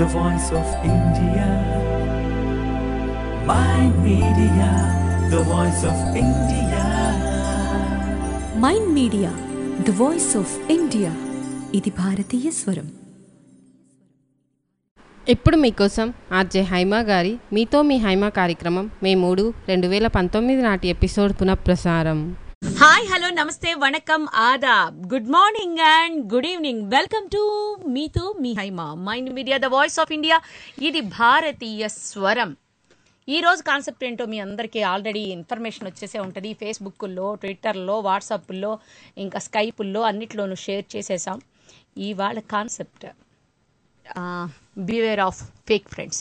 the voice of India. My media, the voice of India. Mind media the voice of India ఇది భారతీయ స్వరం ఇప్పుడు మీకోసం RJ Haima గారి మీతో మీ హైమా కార్యక్రమం మే మూడు రెండు వేల పంతొమ్మిది నాటి ఎపిసోడ్ పునఃప్రసారం హాయ్ హలో నమస్తే వణకం ఆదాబ్ good morning and good evening welcome to మీతో మీ Haima mind media the voice of India ఇది భారతీయ స్వరం ఈ రోజు కాన్సెప్ట్ ఏంటో మీ అందరికీ ఆల్రెడీ ఇన్ఫర్మేషన్ వచ్చేసే ఉంటుంది ఫేస్బుక్లో ట్విట్టర్లో వాట్సాప్లో ఇంకా స్కైపుల్లో అన్నిట్లోనూ షేర్ చేసేసాం ఇవాళ concept beware of fake friends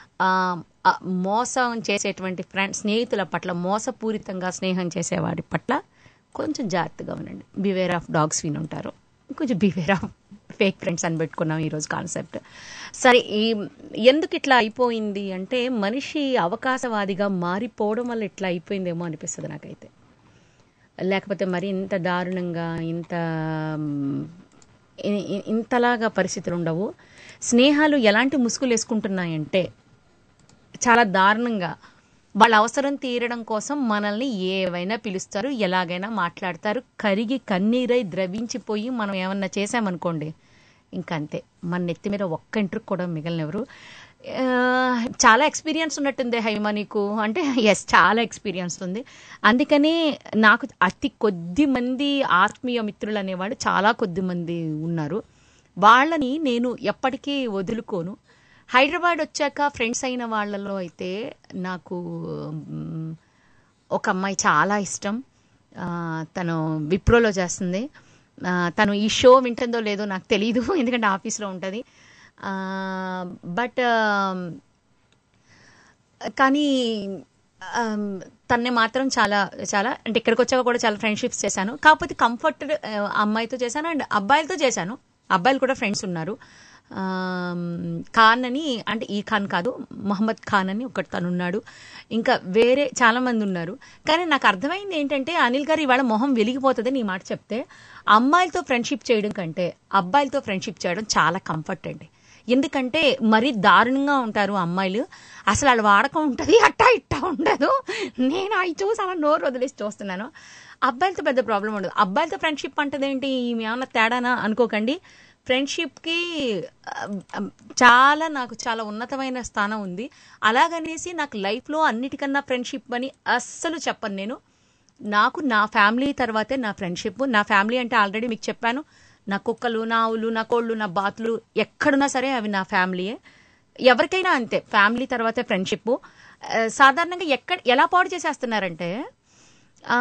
మోసం చేసేటువంటి ఫ్రెండ్ స్నేహితుల పట్ల మోసపూరితంగా స్నేహం చేసేవాడి పట్ల కొంచెం జాగ్రత్తగా ఉండండి బివేర్ ఆఫ్ డాగ్స్ విని ఉంటారు కొంచెం బివేర్ ఆఫ్ ఫేక్ ఫ్రెండ్స్ అని పెట్టుకున్నాం ఈరోజు కాన్సెప్ట్ సరే ఈ ఎందుకు ఇట్లా అయిపోయింది అంటే మనిషి అవకాశవాదిగా మారిపోవడం వల్ల ఇట్లా అయిపోయిందేమో అనిపిస్తుంది నాకైతే లేకపోతే మరి ఇంత దారుణంగా ఇంత మ్, ఇ- ఇ- ఇంతలాగా పరిస్థితులు ఉండవు స్నేహాలు ఎలాంటి ముసుగులు వేసుకుంటున్నాయంటే చాలా దారుణంగా వాళ్ళ అవసరం తీరడం కోసం మనల్ని ఏవైనా పిలుస్తారు ఎలాగైనా మాట్లాడతారు కరిగి కన్నీరై ద్రవించిపోయి మనం ఏమన్నా చేసామనుకోండి ఇంకంతే మన నెత్తి మీద ఒక్క ఇంట్రుకు కూడా మిగలనివ్వరు ఆ, చాలా ఎక్స్పీరియన్స్ ఉన్నట్టుంది హైమా నీకు అంటే ఎస్ చాలా ఎక్స్పీరియన్స్ ఉంది అందుకని నాకు అతి కొద్ది మంది ఆత్మీయ మిత్రులు అనేవాళ్ళు చాలా కొద్ది మంది ఉన్నారు వాళ్ళని నేను ఎప్పటికీ వదులుకోను హైదరాబాద్ వచ్చాక ఫ్రెండ్స్ అయిన వాళ్ళలో అయితే నాకు మ్, ఒక అమ్మాయి చాలా ఇష్టం ఆ, తను విప్రోలో చేస్తుంది ఆ, తను ఈ షో వింటుందో లేదో నాకు తెలియదు ఎందుకంటే ఆఫీస్లో ఉంటుంది బట్ కానీ ఆమ్, తన్నే మాత్రం చాలా చాలా అంటే ఇక్కడికి వచ్చాక కూడా చాలా ఫ్రెండ్షిప్స్ చేశాను కాకపోతే కంఫర్ట్ అమ్మాయితో చేశాను అండ్ అబ్బాయిలతో చేశాను అబ్బాయిలు కూడా ఫ్రెండ్స్ ఉన్నారు ఆమ్, ఖాన్ అని అంటే ఈ ఖాన్ కాదు మహమ్మద్ ఖాన్ అని ఒకటి తను ఉన్నాడు ఇంకా వేరే చాలా మంది ఉన్నారు కానీ నాకు అర్థమైంది ఏంటంటే అనిల్ గారు ఇవాళ మొహం వెలిగిపోతుందని ఈ మాట చెప్తే అమ్మాయిలతో ఫ్రెండ్షిప్ చేయడం కంటే అబ్బాయిలతో ఫ్రెండ్షిప్ చేయడం చాలా కంఫర్ట్ అండి ఎందుకంటే మరీ దారుణంగా ఉంటారు అమ్మాయిలు అసలు వాళ్ళ వాడకం ఉంటుంది అట్టా ఇట్టా ఉండదు నేను అవి చూసి అలా నోరు వదిలేసి చూస్తున్నాను అబ్బాయిలతో పెద్ద ప్రాబ్లం ఉండదు అబ్బాయిలతో ఫ్రెండ్షిప్ అంటదేంటి ఈమె ఏమన్నా తేడానా అనుకోకండి ఫ్రెండ్షిప్కి ఆ, చాలా నాకు చాలా ఉన్నతమైన స్థానం ఉంది అలాగనేసి నాకు లైఫ్లో అన్నిటికన్నా ఫ్రెండ్షిప్ అని అస్సలు చెప్పను నేను నాకు నా ఫ్యామిలీ తర్వాతే నా ఫ్రెండ్షిప్ నా ఫ్యామిలీ అంటే ఆల్రెడీ మీకు చెప్పాను నా కుక్కలు నా ఆవులు నా కోళ్ళు నా బాతులు ఎక్కడున్నా సరే అవి నా ఫ్యామిలీయే ఎవరికైనా అంతే ఫ్యామిలీ తర్వాతే ఫ్రెండ్షిప్ సాధారణంగా ఎక్కడ ఎలా పాడు చేసేస్తున్నారంటే ఆ,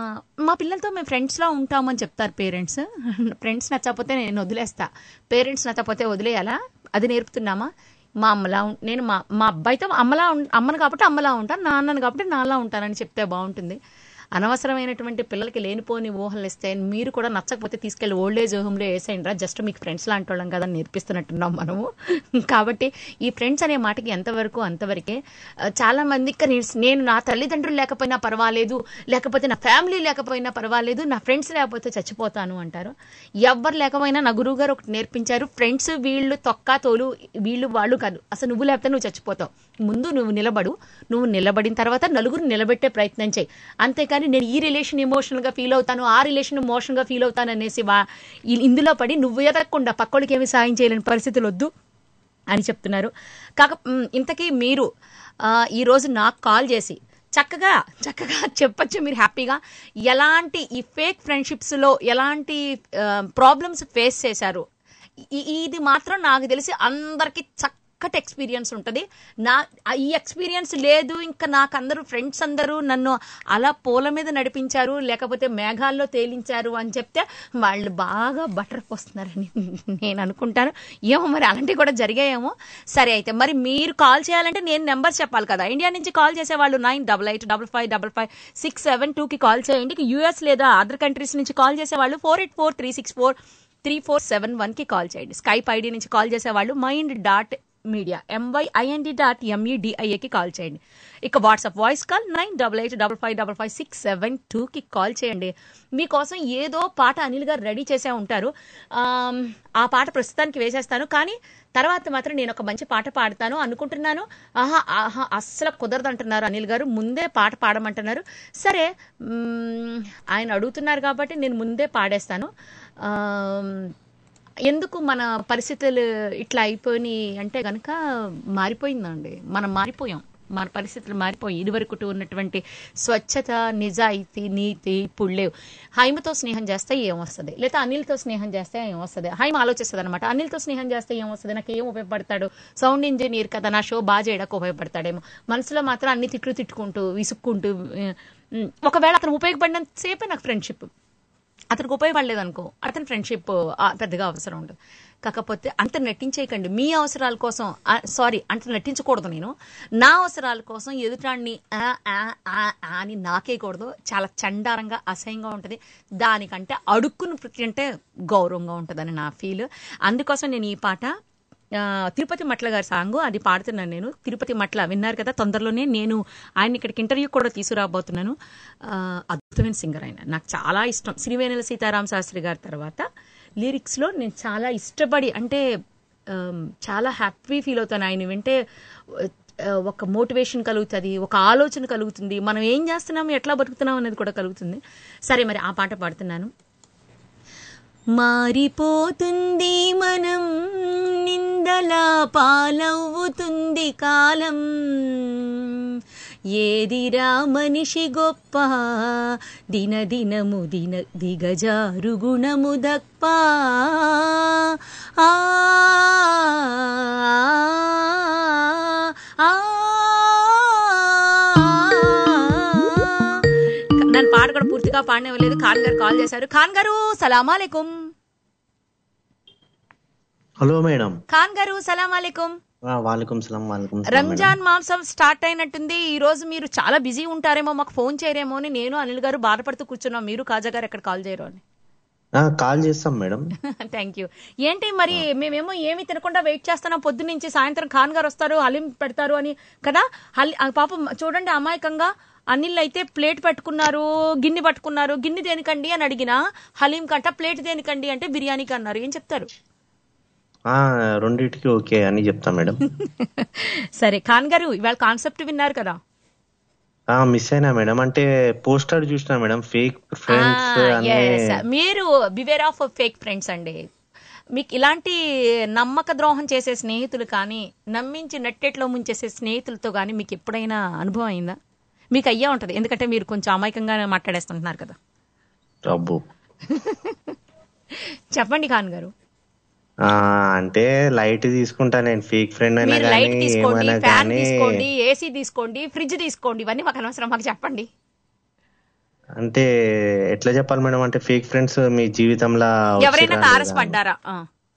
మా పిల్లలతో మేము ఫ్రెండ్స్లా ఉంటామని చెప్తారు పేరెంట్స్ ఫ్రెండ్స్ నచ్చకపోతే నేను వదిలేస్తా పేరెంట్స్ నచ్చకపోతే వదిలేయాలా అది నేర్పుతున్నామా మా అమ్మలా ఉం- నేను మా మా అబ్బాయితో అమ్మలా ఉం- అమ్మను కాబట్టి అమ్మలా ఉంటాను నాన్నను కాబట్టి నాలా ఉంటానని చెప్తే బాగుంటుంది అనవసరమైనటువంటి పిల్లలకి లేనిపోని ఊహలు ఇస్తే మీరు కూడా నచ్చకపోతే తీసుకెళ్లి ఓల్డ్ ఏజ్ హోమ్లో వేసేయండి రా జస్ట్ మీకు ఫ్రెండ్స్ లాంటి వాళ్ళం కదా అని నేర్పిస్తున్నట్టున్నాం మనము కాబట్టి ఈ ఫ్రెండ్స్ అనే మాటకి ఎంతవరకు అంతవరకే ఆ, చాలా మంది "క నేను- నేను నా తల్లిదండ్రులు లేకపోయినా పర్వాలేదు లేకపోతే నా ఫ్యామిలీ లేకపోయినా పర్వాలేదు నా ఫ్రెండ్స్ లేకపోతే చచ్చిపోతాను అంటారు ఎవ్వరు లేకపోయినా నా గురువు గారు ఒకటి నేర్పించారు ఫ్రెండ్స్ వీళ్ళు తొక్క తోలు వీళ్ళు వాళ్ళు కాదు అసలు నువ్వు లేకపోతే నువ్వు చచ్చిపోతావు ముందు నువ్వు నిలబడు నువ్వు నిలబడిన తర్వాత నలుగురు నిలబెట్టే ప్రయత్నం చేయి అంతేకాని నేను ఈ రిలేషన్ ఎమోషనల్గా ఫీల్ అవుతాను ఆ రిలేషన్ ఎమోషనల్గా ఫీల్ అవుతాను అనేసి వా- ఇ- ఇందులో పడి నువ్వు ఎదగకుండా పక్కోడికి ఏమి సాయం చేయలేని పరిస్థితులు వద్దు అని చెప్తున్నారు కాక మ్, ఇంతకీ మీరు ఆ, ఈరోజు నాకు కాల్ చేసి చక్కగా చక్కగా చెప్పొచ్చు మీరు హ్యాపీగా ఎలాంటి ఈ ఫేక్ ఫ్రెండ్షిప్స్లో ఎలాంటి ప్రాబ్లమ్స్ ఫేస్ చేశారు ఈ- ఇది మాత్రం నాకు తెలిసి అందరికీ చక్కటి ఎక్స్పీరియన్స్ ఉంటుంది నా ఆ- ఈ ఎక్స్పీరియన్స్ లేదు ఇంకా నాకు అందరూ ఫ్రెండ్స్ అందరూ నన్ను అలా పూల మీద నడిపించారు లేకపోతే మేఘాల్లో తేలించారు అని చెప్తే వాళ్ళు బాగా బటర్ పోస్తున్నారని నేను అనుకుంటాను ఏమో మరి అలాంటివి కూడా జరిగాయేమో సరే అయితే మరి మీరు కాల్ చేయాలంటే నేను నెంబర్ చెప్పాలి కదా ఇండియా నుంచి కాల్ చేసే వాళ్ళు nine double eight double five double five six seven టూకి కాల్ చేయండి యూఎస్ లేదా అదర్ కంట్రీస్ నుంచి కాల్ చేసే వాళ్ళు four eight four three six four three four seven వన్కి కాల్ చేయండి స్కైప్ ఐడి నుంచి కాల్ చేసేవాళ్ళు mind dot media M Y I N D dot ఎంఈడిఐఏకి కాల్ చేయండి ఇక WhatsApp voice call nine double eight double five double five six seven టూకి call చేయండి మీకోసం ఏదో పాట అనిల్ గారు రెడీ చేసే ఉంటారు ఆమ్, ఆ పాట ప్రస్తుతానికి వేసేస్తాను కానీ తర్వాత మాత్రం నేను ఒక మంచి పాట పాడతాను అనుకుంటున్నాను ఆహా ఆహా అస్సలు కుదరదు అంటున్నారు అనిల్ గారు ముందే పాట పాడమంటున్నారు సరే మ్మ్, ఆయన అడుగుతున్నారు కాబట్టి నేను ముందే పాడేస్తాను ఆమ్, ఎందుకు మన పరిస్థితులు ఇట్లా అయిపోయి అంటే గనక మారిపోయిందండి మనం మారిపోయాం మన పరిస్థితులు మారిపోయి ఇదివరకు ఉన్నటువంటి స్వచ్ఛత నిజాయితీ నీతి ఇప్పుడు లేవు హైమతో స్నేహం చేస్తే ఏమొస్తుంది లేదా అనిల్తో స్నేహం చేస్తే ఏమొస్తుంది హైమ ఆలోచిస్తుంది అనమాట అనిల్తో స్నేహం చేస్తే ఏమొస్తుంది నాకు ఏం ఉపయోగపడతాడు సౌండ్ ఇంజనీర్ కదా నా షో బాగా చేయడానికి ఉపయోగపడతాడేమో మనసులో మాత్రం అన్ని తిట్లు తిట్టుకుంటూ విసుక్కుంటూ ఉమ్, ఒకవేళ అతను ఉపయోగపడినంత సేపే నాకు ఫ్రెండ్షిప్ అతనికి ఉపయోగపడలేదు అనుకో అతని ఫ్రెండ్షిప్ పెద్దగా అవసరం ఉండదు కాకపోతే అంత నటించేయకండి మీ అవసరాల కోసం సారీ అంత నటించకూడదు నేను నా అవసరాల కోసం ఎదుటాన్ని ఆ, ఆ, ఆ, ఆ అని నాకేయకూడదు చాలా చండారంగా అసహ్యంగా ఉంటుంది దానికంటే అడుక్కుని ప్రతి అంటే గౌరవంగా ఉంటుందని నా ఫీల్ అందుకోసం నేను ఈ పాట ఆ, తిరుపతి మట్ల గారి సాంగ్ అది పాడుతున్నాను నేను తిరుపతి మట్ల విన్నారు కదా తొందరలోనే నేను ఆయన ఇక్కడికి ఇంటర్వ్యూ కూడా తీసుకురాబోతున్నాను ఆ, అద్భుతమైన సింగర్ ఆయన నాకు చాలా ఇష్టం శ్రీవేణుల సీతారామ శాస్త్రి గారి తర్వాత లిరిక్స్లో నేను చాలా ఇష్టపడి అంటే ఆమ్, చాలా హ్యాపీ ఫీల్ అవుతాను ఆయన వింటే ఆ, ఒక మోటివేషన్ కలుగుతుంది ఒక ఆలోచన కలుగుతుంది మనం ఏం చేస్తున్నాము ఎట్లా బతుకుతున్నాం అనేది కూడా కలుగుతుంది సరే మరి ఆ పాట పాడుతున్నాను మారిపోతుంది మనం నిందలా పాలవుతుంది కాలం ఏదిరా మనిషి గొప్ప దినదినము దిన దిగజారు గుణము దప్ప ఆ, ఆ, నన్ను పాట కూడా పూర్తిగా పాడనివ్వలేదు ఖాన్ గారు కాల్ చేశారు ఖాన్ గారు సలామాలేకుం హలో మేడం ఖాన్ గారు సలామాలేకుం ఆ, వాలేకుం సలాం వాలేకుం సలాం మేడం. రంజాన్ మాంసం స్టార్ట్ అయినట్టుంది ఈ రోజు మీరు చాలా బిజీ ఉంటారేమో మాకు ఫోన్ చేయరేమో అని నేను అనిల్ గారు బాధపడుతూ కూర్చున్నాం మీరు కాజా గారు ఎక్కడ కాల్ చేయరు అని ఆ, కాల్ చేస్తాం మేడం థ్యాంక్ యూ ఏంటి మరి మేమేమో ఏమి తినకుండా వెయిట్ చేస్తున్నాం పొద్దు నుంచి సాయంత్రం ఖాన్ గారు వస్తారు హలీం పెడతారు అని కదా హలి ఆ పాపం చూడండి అమాయకంగా అనిల్ అయితే ప్లేట్ పట్టుకున్నారు గిన్నె పట్టుకున్నారు గిన్నె దేనికండి అని అడిగినా హలీం కంట ప్లేట్ దేనికండి అంటే బిర్యానీకి అన్నారు ఏం చెప్తారు ఆ రెండిటికి ఓకే అని చెప్తా మేడం సరే ఖాన్ గారు ఇవాళ కాన్సెప్ట్ విన్నారు కదా ఆ మిస్ అయినా మేడం అంటే పోస్టర్ చూసినా మేడం ఫేక్ ఫ్రెండ్స్ Ah, అని yes. మీరు బివేర్ ఆఫ్ ఫేక్ ఫ్రెండ్స్ అండి మీకు ఇలాంటి నమ్మక ద్రోహం చేసే స్నేహితులు కానీ నమ్మించి నట్టెట్లో ముంచేసే స్నేహితులతో కానీ మీకు ఎప్పుడైనా అనుభవం అయిందా మీకు అయ్యా ఉంటది ఎందుకంటే మీరు కొంచెం అమాయకంగా మాట్లాడేస్తుంటున్నారు కదా అబ్బో చెప్పండి ఖాన్ గారు ఆ అంటే లైట్ తీసుకుంటా నేను ఫేక్ ఫ్రెండ్ అయినా మీరు లైట్ కానీ తీసుకోండి ఏమైనా ఫ్యాన్ కానీ తీసుకోండి ఏసీ తీసుకోండి ఫ్రిడ్జ్ తీసుకోండి ఇవన్నీ మాకు అనవసరం మాకు చెప్పండి అంటే ఎట్లా చెప్పాలి మేడం అంటే ఫేక్ ఫ్రెండ్స్ మీ జీవితంలో ఎవరైనా వచ్చిర్రా తారసపడ్డారా ఆ.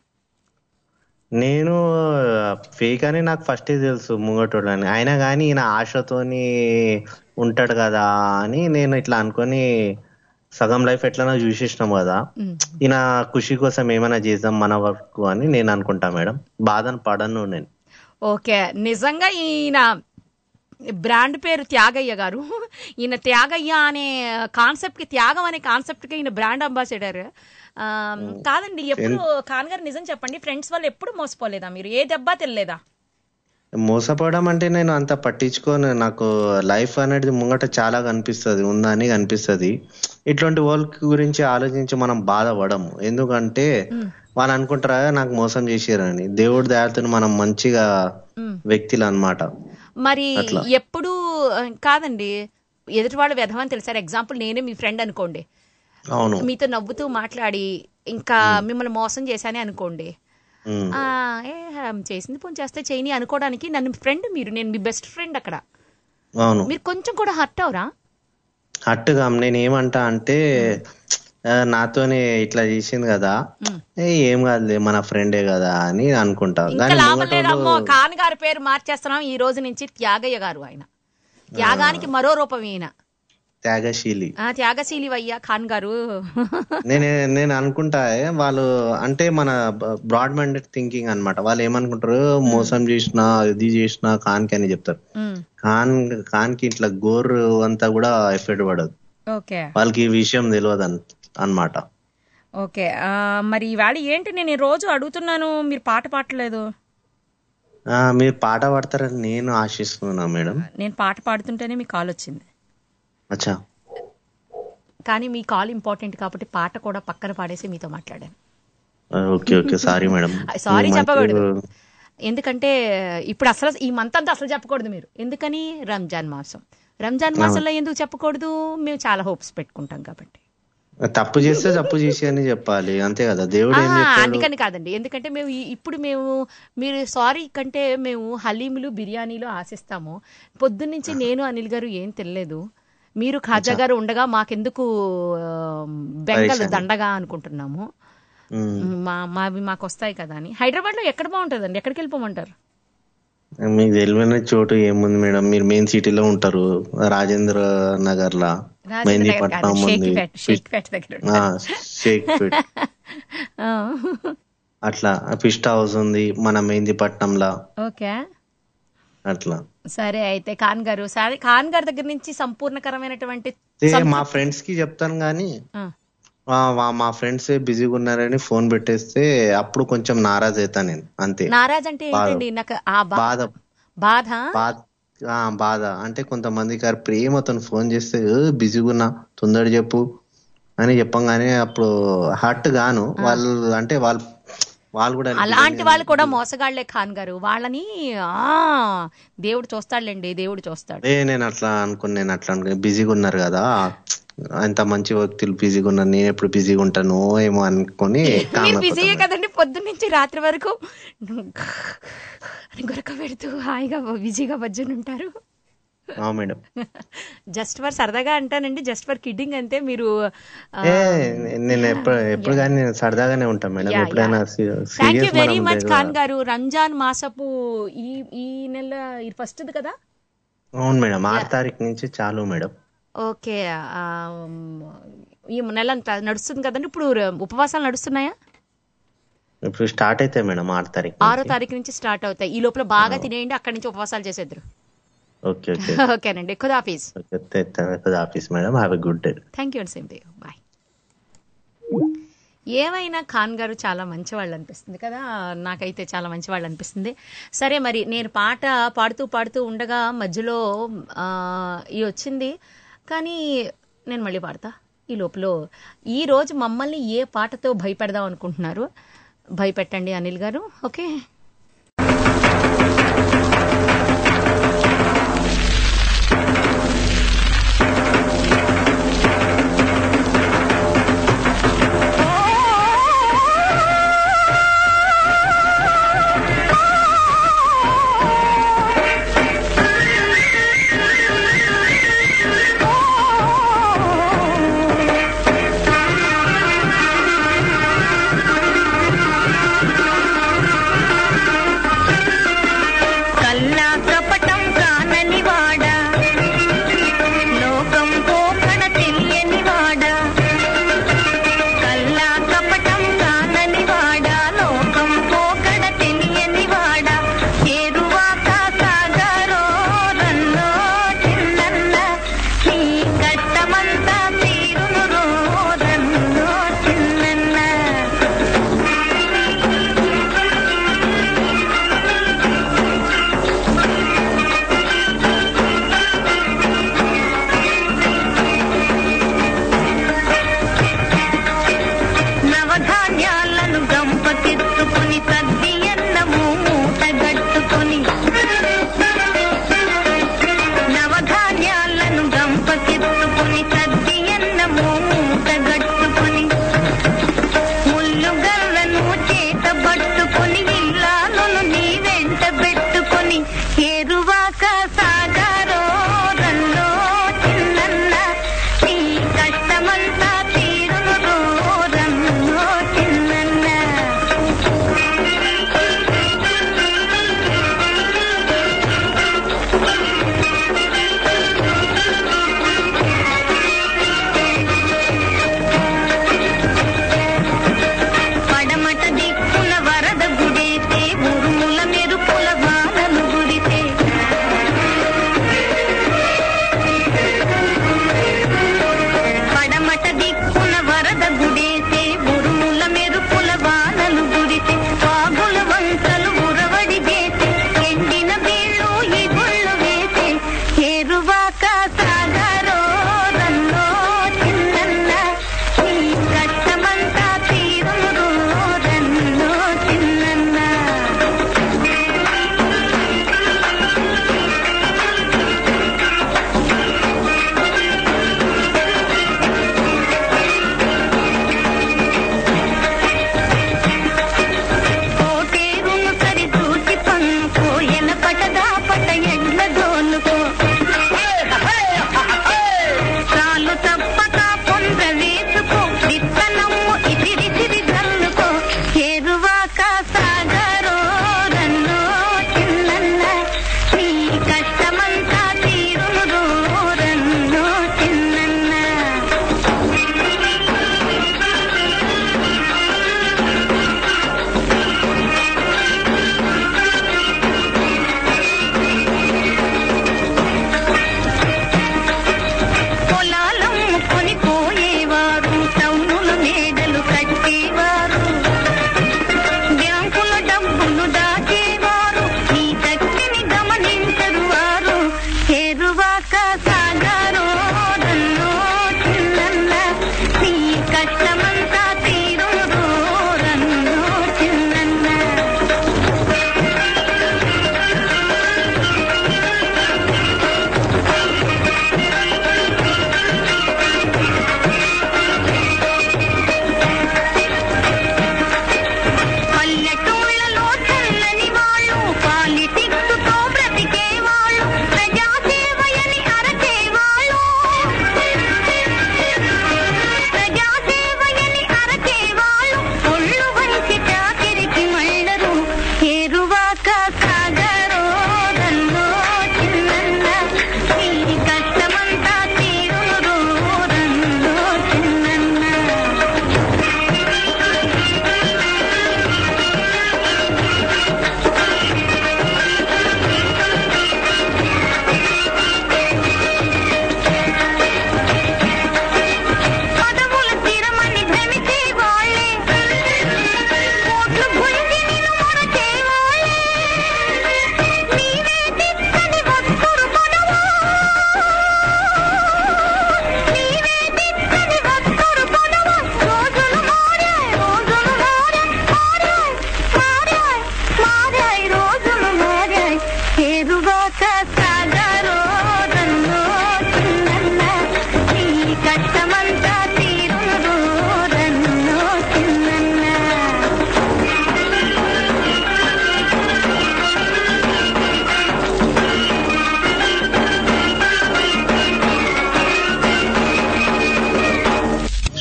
నేను ఫేక్ అని నాకు ఫస్టే తెలుసు ముంగటోడు అని అయినా కానీ ఈయన ఆశతోని ఉంటాడు కదా అని నేను ఇట్లా అనుకొని సగం లైఫ్ ఎట్లనో చూసేసినాం కదా ఈయన ఖుషి కోసం ఏమైనా చేద్దాం మన వరకు అని నేను అనుకుంటా మేడం బాధను పడను నేను ఓకే నిజంగా ఈయన బ్రాండ్ పేరు త్యాగయ్య గారు ఈయన త్యాగయ్య అనే కాన్సెప్ట్ కి త్యాగం అనే కాన్సెప్ట్ కి ఈయన బ్రాండ్ అంబాసిడర్ ఆ, కాదండి ఎప్పుడు ఖాన్ గారు నిజం చెప్పండి ఫ్రెండ్స్ వాళ్ళు ఎప్పుడు మోసపోలేదా మీరు ఏ దెబ్బ తెలియలేదా మోసపోవడం అంటే నేను అంత పట్టించుకోను నాకు లైఫ్ అనేది ముంగట చాలా కనిపిస్తుంది ఉందని కనిపిస్తుంది ఇట్లాంటి వాళ్ళ గురించి ఆలోచించి మనం బాధపడము ఎందుకంటే వాళ్ళు అనుకుంటారా నాకు మోసం చేసిరని దేవుడి దయాలతో మనం మంచిగా వ్యక్తులు అన్నమాట మరి అట్లా. ఎప్పుడు ఆ, కాదండి ఎదుటి వాళ్ళు వెధవని తెలిసారు ఎగ్జాంపుల్ నేనే మీ ఫ్రెండ్ అనుకోండి అవును మీతో నవ్వుతూ మాట్లాడి ఇంకా మిమ్మల్ని మోసం చేశానే అనుకోండి ఉమ్. ఆ, ఏ హం, చేసింది పోనీ చేస్తే చేయని అనుకోవడానికి నన్ను ఫ్రెండ్ మీరు నేను మీ బెస్ట్ ఫ్రెండ్ అక్కడ అవును మీరు కొంచెం కూడా హర్ట్ అవరా అట్టుగా నేను ఏమంటా అంటే ఆ, నాతోనే ఇట్లా చేసింది కదా ఏ ఏం కాదులే మన ఫ్రెండే కదా అని అనుకుంటా ఇంకా కానీ లాభం ముంగటోళ్ళు- లేదమ్మో ఖాన్ గారి పేరు మార్చేస్తున్నాం ఈ రోజు నుంచి త్యాగయ్య గారు ఆయన త్యాగానికి మరో రూపం ఈయన త్యాగశీలి ఆ త్యాగశీలి అయ్యా ఖాన్ గారు నేను నేను అనుకుంటా వాళ్ళు అంటే మన బ్రాడ్ మైండెడ్ థింకింగ్ అన్నమాట వాళ్ళు ఏమనుకుంటారు మోసం చేసిన ఇది చేసిన ఖాన్ కి అని చెప్తారు ఉమ్, ఖాన్ ఖాన్ కి ఇట్లా గోర్ అంతా కూడా ఎఫెక్ట్ పడదు ఓకే వాళ్ళకి ఈ విషయం తెలియదు అన్- అన్నమాట ఓకే ఆ, మరి ఈవేళ ఏంటి నేను ఈ రోజు అడుగుతున్నాను మీరు పాట పాడలేదు ఆ, మీరు పాట పాడతారని నేను ఆశిస్తున్నా మేడం నేను పాట పాడుతుంటేనే మీకు కాల్ వచ్చింది అచ్చా కానీ మీ కాల్ ఇంపార్టెంట్ కాబట్టి పాట కూడా పక్కన పాడేసి మీతో మాట్లాడాను ఆ, okay okay sorry madam sorry మీరు చెప్పకూడదు మంచిగా- ఎందుకంటే ఇప్పుడు అసలు ఈ మంత్ అంతా అసలు చెప్పకూడదు మీరు ఎందుకని రంజాన్ మాసం రంజాన్ మాసంలో ఎందుకు చెప్పకూడదు మేము చాలా హోప్స్ పెట్టుకుంటాం కాబట్టి తప్పు చేస్తే తప్పు చేసి అని చెప్పాలి అంతే కదా దేవుడు ఏం ఆహా, చెప్పాడు అందుకని కాదండి ఎందుకంటే మేము ఈ- ఇప్పుడు మేము మీరు సారీ కంటే మేము హలీములు బిర్యానీలు ఆశిస్తాము పొద్దున్నుంచి నేను అనిల్ గారు ఏం తినలేదు మీరు ఖాజా గారు ఉండగా మాకెందుకు ఆ, బెంగలు పరేషాని. దండగా అనుకుంటున్నాము ఉమ్. మా మావి మాకు వస్తాయి కదా అని హైదరాబాద్ లో ఎక్కడ బాగుంటుందండి ఎక్కడికి వెళ్ళిపోమంటారు మీకు తెలియని చోటు ఏముంది మేడం మీరు మెయిన్ సిటీలో ఉంటారు రాజేంద్ర నగర్ లా రాజేంద్ర మెహందీ నగర్ కాదు, పట్నం ఉంది షేక్పేట్ షేక్పేట్ దగ్గర ఆ, షేక్పేట్ ఆ. అట్లా ఫిస్ట్ హౌస్ ఉంది మన మెహందీపట్నంలా ఓకే అట్లా సరే అయితే ఖాన్ గారు సరే ఖాన్ గారి దగ్గర నుంచి సంపూర్ణకరమైనటువంటి ఏ, సం- మా ఫ్రెండ్స్ కి చెప్తాను గానీ ఆ, ఆ, వా- మా ఫ్రెండ్స్ బిజీగా ఉన్నారని ఫోన్ పెట్టేస్తే అప్పుడు కొంచెం నారాజ్ అవుతా నేను అంతే నారాజ్ అంటే ఏంటండి నాకు ఆ బా- బాధ బాధ బాధ ఆ, బాధ అంటే కొంతమంది గారు ప్రేమతో ఫోన్ చేస్తే "ఏ, బిజీగా ఉన్నా తొందర చెప్పు అని చెప్పంగానే అప్పుడు హర్ట్ గాను వాళ్ళు అంటే వాళ్ళు వాళ్ళు కూడా అలాంటి వాళ్ళు కూడా మోసగాళ్లే ఖాన్ గారు వాళ్ళని ఆ దేవుడు చూస్తాడులేండి దేవుడు చూస్తాడు ఏ నేను అట్లా అనుకుని నేను అట్లా అనుకుని బిజీగా ఉన్నారు కదా అంత మంచి వ్యక్తులు బిజీగా ఉన్నారు నేను ఎప్పుడు బిజీగా ఉంటాను ఏమో అనుకొని మీరు బిజీయే కదండి పొద్దున్న నుంచి రాత్రి వరకు అని గురక పెడుతూ హాయిగా బిజీగా బజ్జుని ఉంటారు అవును మేడం జస్ట్ ఫర్ సరదాగా అంటానండి జస్ట్ ఫర్ కిడ్డింగ్ అంతే మీరు ఆ, ఏ నేను ఎప్పుడు ఎప్పుడు కానీ నేను సరదాగానే ఉంటాను మేడం Yeah, ఎప్పుడైనా thank you serious very much Khan గారు రంజాన్ మాసపు ఈ ఈ నెల ఫస్ట్ కదా అవును మేడం ఆరు తారీఖు నుంచి చాలు మేడం ఓకే ఆ, ఈ నెల అంతా నడుస్తుంది కదండి ఇప్పుడు ఉపవాసాలు నడుస్తున్నాయా ఇప్పుడు స్టార్ట్ అయితే మేడం ఆరు తారీఖు ఆరో తారీఖు నుంచి స్టార్ట్ అవుతాయి ఈ లోపల బాగా తినేయండి అక్కడి నుంచి ఉపవాసాలు చేసేద్దరు ఓకే ఓకే ఓకేనండి ఖుదాఫీజ్ okay office madam have a good day thank you and same day bye ఏమైనా ఖాన్ గారు చాలా మంచివాళ్ళు అనిపిస్తుంది కదా నాకైతే చాలా మంచివాళ్ళు అనిపిస్తుంది సరే మరి నేను పాట పాడుతూ పాడుతూ ఉండగా మధ్యలో ఆ, ఈ వచ్చింది కానీ నేను మళ్ళీ పాడతా ఈ లోపల ఈ రోజు మమ్మల్ని ఏ పాటతో భయపెడదాం అనుకుంటున్నారు భయపెట్టండి అనిల్ గారు ఓకే ఆ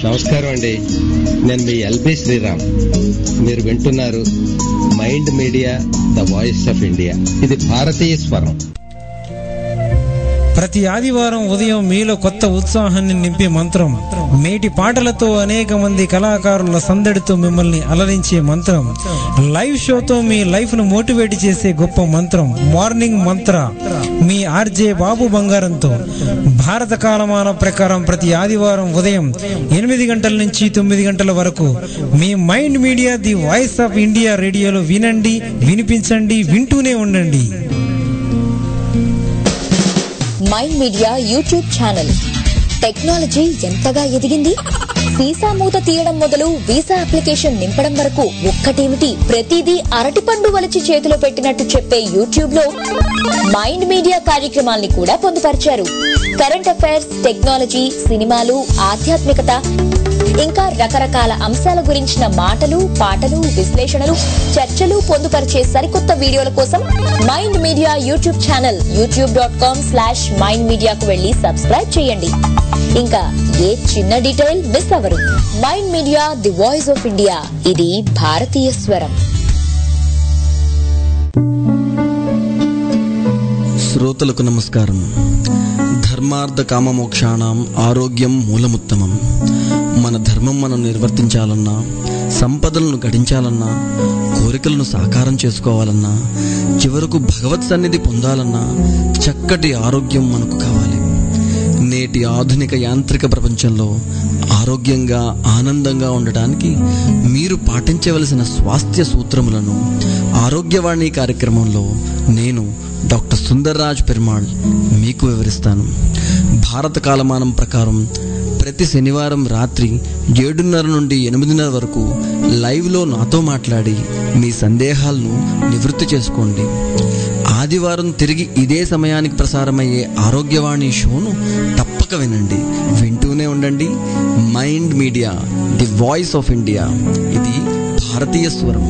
నమస్కారం అండి నేను మీ ఎల్బి శ్రీరామ్ మీరు వింటున్నారు mind media the voice of India ఇది భారతీయ స్వరం ప్రతి ఆదివారం ఉదయం మీలో కొత్త ఉత్సాహాన్ని నింపే మంత్రం మేటి పాటలతో అనేక మంది కళాకారుల సందడితో మిమ్మల్ని అలరించే మంత్రం లైవ్ షోతో మీ లైఫ్ ను మోటివేట్ చేసే గొప్ప మంత్రం మార్నింగ్ మంత్ర మీ ఆర్జే బాబు బంగారంతో భారత కాలమాన ప్రకారం ప్రతి ఆదివారం ఉదయం ఎనిమిది గంటల నుంచి తొమ్మిది గంటల వరకు మీ mind media the voice of India రేడియోలో వినండి వినిపించండి వింటూనే ఉండండి mind media YouTube channel technology ఎంతగా ఎదిగింది వీసా మూత తీయడం మొదలు వీసా అప్లికేషన్ నింపడం వరకు ఒక్కటేమిటి ప్రతిదీ అరటిపండు వలిచి చేతిలో పెట్టినట్టు చెప్పే యూట్యూబ్ లో మైండ్ మీడియా కార్యక్రమాల్ని కూడా పొందుపరిచారు కరెంట్ అఫైర్స్ టెక్నాలజీ సినిమాలు ఆధ్యాత్మికత ఇంకా రకరకాల అంశాల గురించిన మాటలు పాటలు విశ్లేషణలు చర్చలు పొందుపరిచే సరికొత్త వీడియోల కోసం mind media YouTube channel YouTube dot com slash mind మీడియాకు వెళ్లి సబ్స్క్రైబ్ చేయండి ఇంకా ఏ చిన్న డీటెయిల్ మిస్ అవరు mind media the voice of India ఇది భారతీయ స్వరం శ్రోతలకు నమస్కారం ధర్మార్థ కామమోక్షాణం ఆరోగ్యం మూలముత్తమం మన ధర్మం మనం నిర్వర్తించాలన్నా సంపదలను గడించాలన్నా కోరికలను సాకారం చేసుకోవాలన్నా చివరకు భగవత్ సన్నిధి పొందాలన్నా చక్కటి ఆరోగ్యం మనకు కావాలి నేటి ఆధునిక యాంత్రిక ప్రపంచంలో ఆరోగ్యంగా ఆనందంగా ఉండటానికి మీరు పాటించవలసిన స్వాస్థ్య సూత్రములను ఆరోగ్యవాణి కార్యక్రమంలో నేను డాక్టర్ సుందర్రాజ్ పెరుమాళ్ మీకు వివరిస్తాను భారత కాలమానం ప్రకారం ప్రతి శనివారం రాత్రి ఏడున్నర నుండి ఎనిమిదిన్నర వరకు లైవ్లో నాతో మాట్లాడి మీ సందేహాలను నివృత్తి చేసుకోండి ఆదివారం తిరిగి ఇదే సమయానికి ప్రసారమయ్యే ఆరోగ్యవాణి షోను తప్పక వినండి వింటూనే ఉండండి mind media the voice of India ఇది భారతీయ స్వరం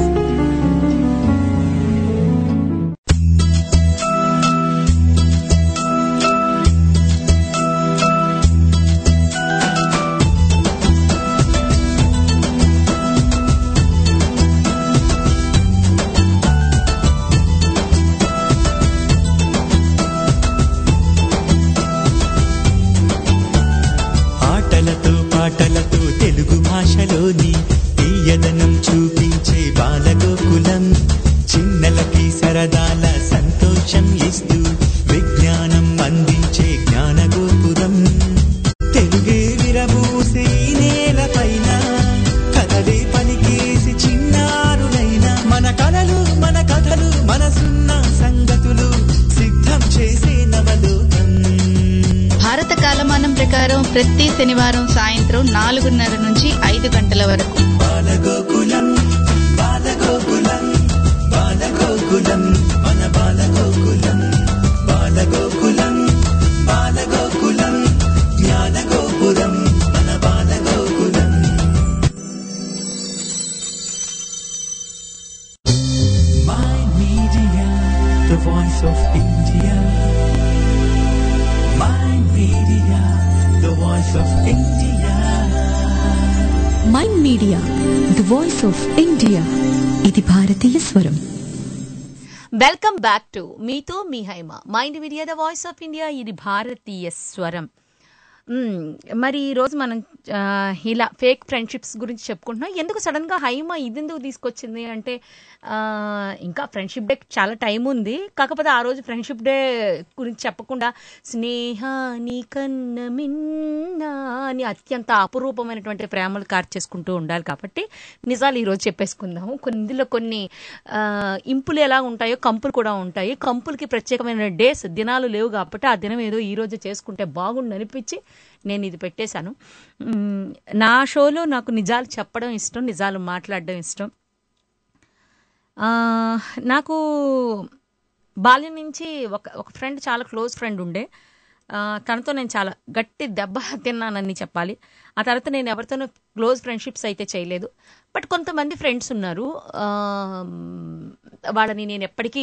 ఆటలతో పాటలతో తెలుగు భాషలోని తీయదనం చూపించే బాలగోకులం చిన్నలకి సరదాల సంతోషం ఇస్తూ విజ్ఞానం అందించే జ్ఞానగోపురం తెలుగే విరబూసే ఈ నేలపైన కథలే పలికేసి చిన్నారులైన మన కలలు మన కథలు మనసున్న సంగతులు సిద్ధం చేసే నవలోకం భారత కాలమానం ప్రకారం ప్రతి శనివారం సాయంత్రం నాలుగున్నర నుంచి ఐదు గంటల వరకు బాలగోకులం బాలగోకులం బాలగోకులం మన బాలగోకులం బాలగోకులం బాలగోకులం జ్ఞానగోపురం మన Balagokulam My media, the voice of India. My media, the voice of India. Mind media the voice of India ఇది భారతీయ స్వరం వెల్కమ్ బ్యాక్ టు మీతో మీ Haima mind media the voice of India ఇది భారతీయ స్వరం మ్మ్. మరి ఈరోజు మనం ఆ, ఇలా ఫేక్ ఫ్రెండ్షిప్స్ గురించి చెప్పుకుంటున్నాం ఎందుకు సడన్గా హైమ ఇది ఎందుకు తీసుకొచ్చింది అంటే ఆ, ఇంకా ఫ్రెండ్షిప్ డే చాలా టైం ఉంది కాకపోతే ఆ రోజు ఫ్రెండ్షిప్ డే గురించి చెప్పకుండా స్నేహాని కన్న మిన్నా అని అత్యంత అపురూపమైనటువంటి ప్రేమలు కార్చేసుకుంటూ ఉండాలి కాబట్టి నిజాలు ఈరోజు చెప్పేసుకుందాము కొన్ని ఇందులో కొన్ని ఆ, ఇంపులు ఎలా ఉంటాయో కంపులు కూడా ఉంటాయి కంపులకి ప్రత్యేకమైన డేస్ దినాలు లేవు కాబట్టి ఆ దినం ఏదో ఈ రోజు చేసుకుంటే బాగుండు అనిపించి నేను ఇది పెట్టేశాను మ్, నా షోలో నాకు నిజాలు చెప్పడం ఇష్టం నిజాలు మాట్లాడడం ఇష్టం ఆ, నాకు బాల్యం నుంచి ఒక ఒక ఫ్రెండ్ చాలా క్లోజ్ ఫ్రెండ్ ఉండే ఆ, తనతో నేను చాలా గట్టి దెబ్బ తిన్నానని చెప్పాలి ఆ తర్వాత నేను ఎవరితోనూ క్లోజ్ ఫ్రెండ్షిప్స్ అయితే చేయలేదు బట్ కొంతమంది ఫ్రెండ్స్ ఉన్నారు ఆ, వాళ్ళని నేను ఎప్పటికీ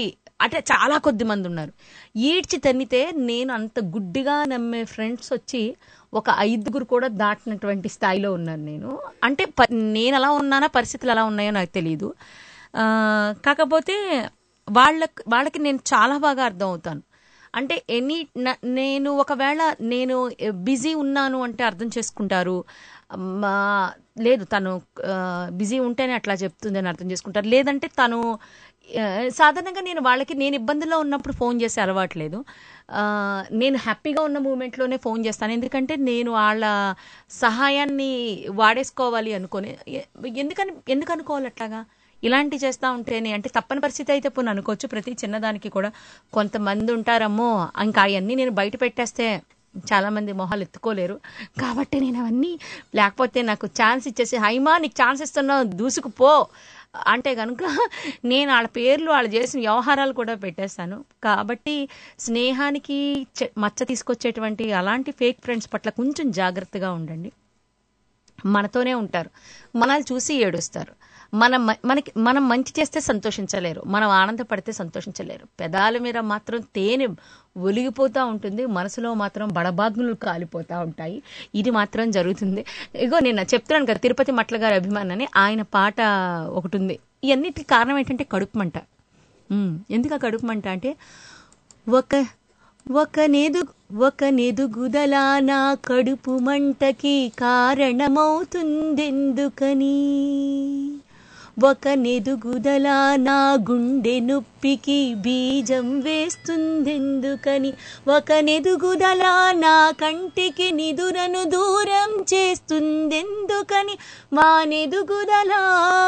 అంటే చాలా కొద్ది మంది ఉన్నారు ఈడ్చి తన్నితే నేను అంత గుడ్డిగా నమ్మే ఫ్రెండ్స్ వచ్చి ఒక ఐదుగురు కూడా దాటినటువంటి స్థాయిలో ఉన్నాను నేను అంటే ప- నేను అలా ఉన్నానా పరిస్థితులు ఎలా ఉన్నాయో నాకు తెలియదు ఆ, కాకపోతే వాళ్ళకి వాళ్ళకి నేను చాలా బాగా అర్థం అవుతాను అంటే ఎనీ న- నేను ఒకవేళ నేను బిజీ ఉన్నాను అంటే అర్థం చేసుకుంటారు మా లేదు తను బిజీ ఉంటేనే అట్లా చెప్తుంది అని అర్థం చేసుకుంటారు లేదంటే తను ఆ, సాధారణంగా నేను వాళ్ళకి నేను ఇబ్బందుల్లో ఉన్నప్పుడు ఫోన్ చేసే అలవాటు లేదు ఆ, నేను హ్యాపీగా ఉన్న మూమెంట్లోనే ఫోన్ చేస్తాను ఎందుకంటే నేను వాళ్ళ సహాయాన్ని వాడేసుకోవాలి అనుకొని ఎ- ఎందుకని ఎందుకు అనుకోవాలి అట్లాగా ఇలాంటి చేస్తా ఉంటేనే అంటే తప్పని పరిస్థితి అయితే పోనీ అనుకోవచ్చు ప్రతి చిన్నదానికి కూడా కొంతమంది ఉంటారమ్మో ఇంకా అవన్నీ నేను బయట పెట్టేస్తే చాలా మంది మొహాలు ఎత్తుకోలేరు కాబట్టి నేను అవన్నీ లేకపోతే నాకు ఛాన్స్ ఇచ్చేసి హైమా నీకు ఛాన్స్ ఇస్తున్నావు దూసుకుపో అంటే కనుక నేను వాళ్ళ పేర్లు వాళ్ళు చేసిన వ్యవహారాలు కూడా పెట్టేస్తాను కాబట్టి స్నేహానికి చె- మచ్చ తీసుకొచ్చేటువంటి అలాంటి ఫేక్ ఫ్రెండ్స్ పట్ల కొంచెం జాగ్రత్తగా ఉండండి మనతోనే ఉంటారు మనల్ని చూసి ఏడుస్తారు మనం మ- మనకి మనం మంచి చేస్తే సంతోషించలేరు మనం ఆనందపడితే సంతోషించలేరు పెదాల మీద మాత్రం తేనె ఒలిగిపోతూ ఉంటుంది మనసులో మాత్రం బడబాగ్నులు కాలిపోతూ ఉంటాయి ఇది మాత్రం జరుగుతుంది ఇగో నేను చెప్తున్నాను కదా తిరుపతి మట్ల గారి అభిమానని ఆయన పాట ఒకటి ఉంది ఇవన్నిటికి కారణం ఏంటంటే కడుపు మంట ఉమ్, ఎందుకు ఆ కడుపు మంట అంటే ఒక ఒక నెదు ఒక నెదుగుదలా నా కడుపు మంటకి కారణమవుతుందెందుకని ఒక నెదుగుదలా నా గుండె నొప్పికి బీజం వేస్తుందెందుకని ఒక నెదుగుదలా నా కంటికి నిదురను దూరం చేస్తుందెందుకని మా నెదుగుదలా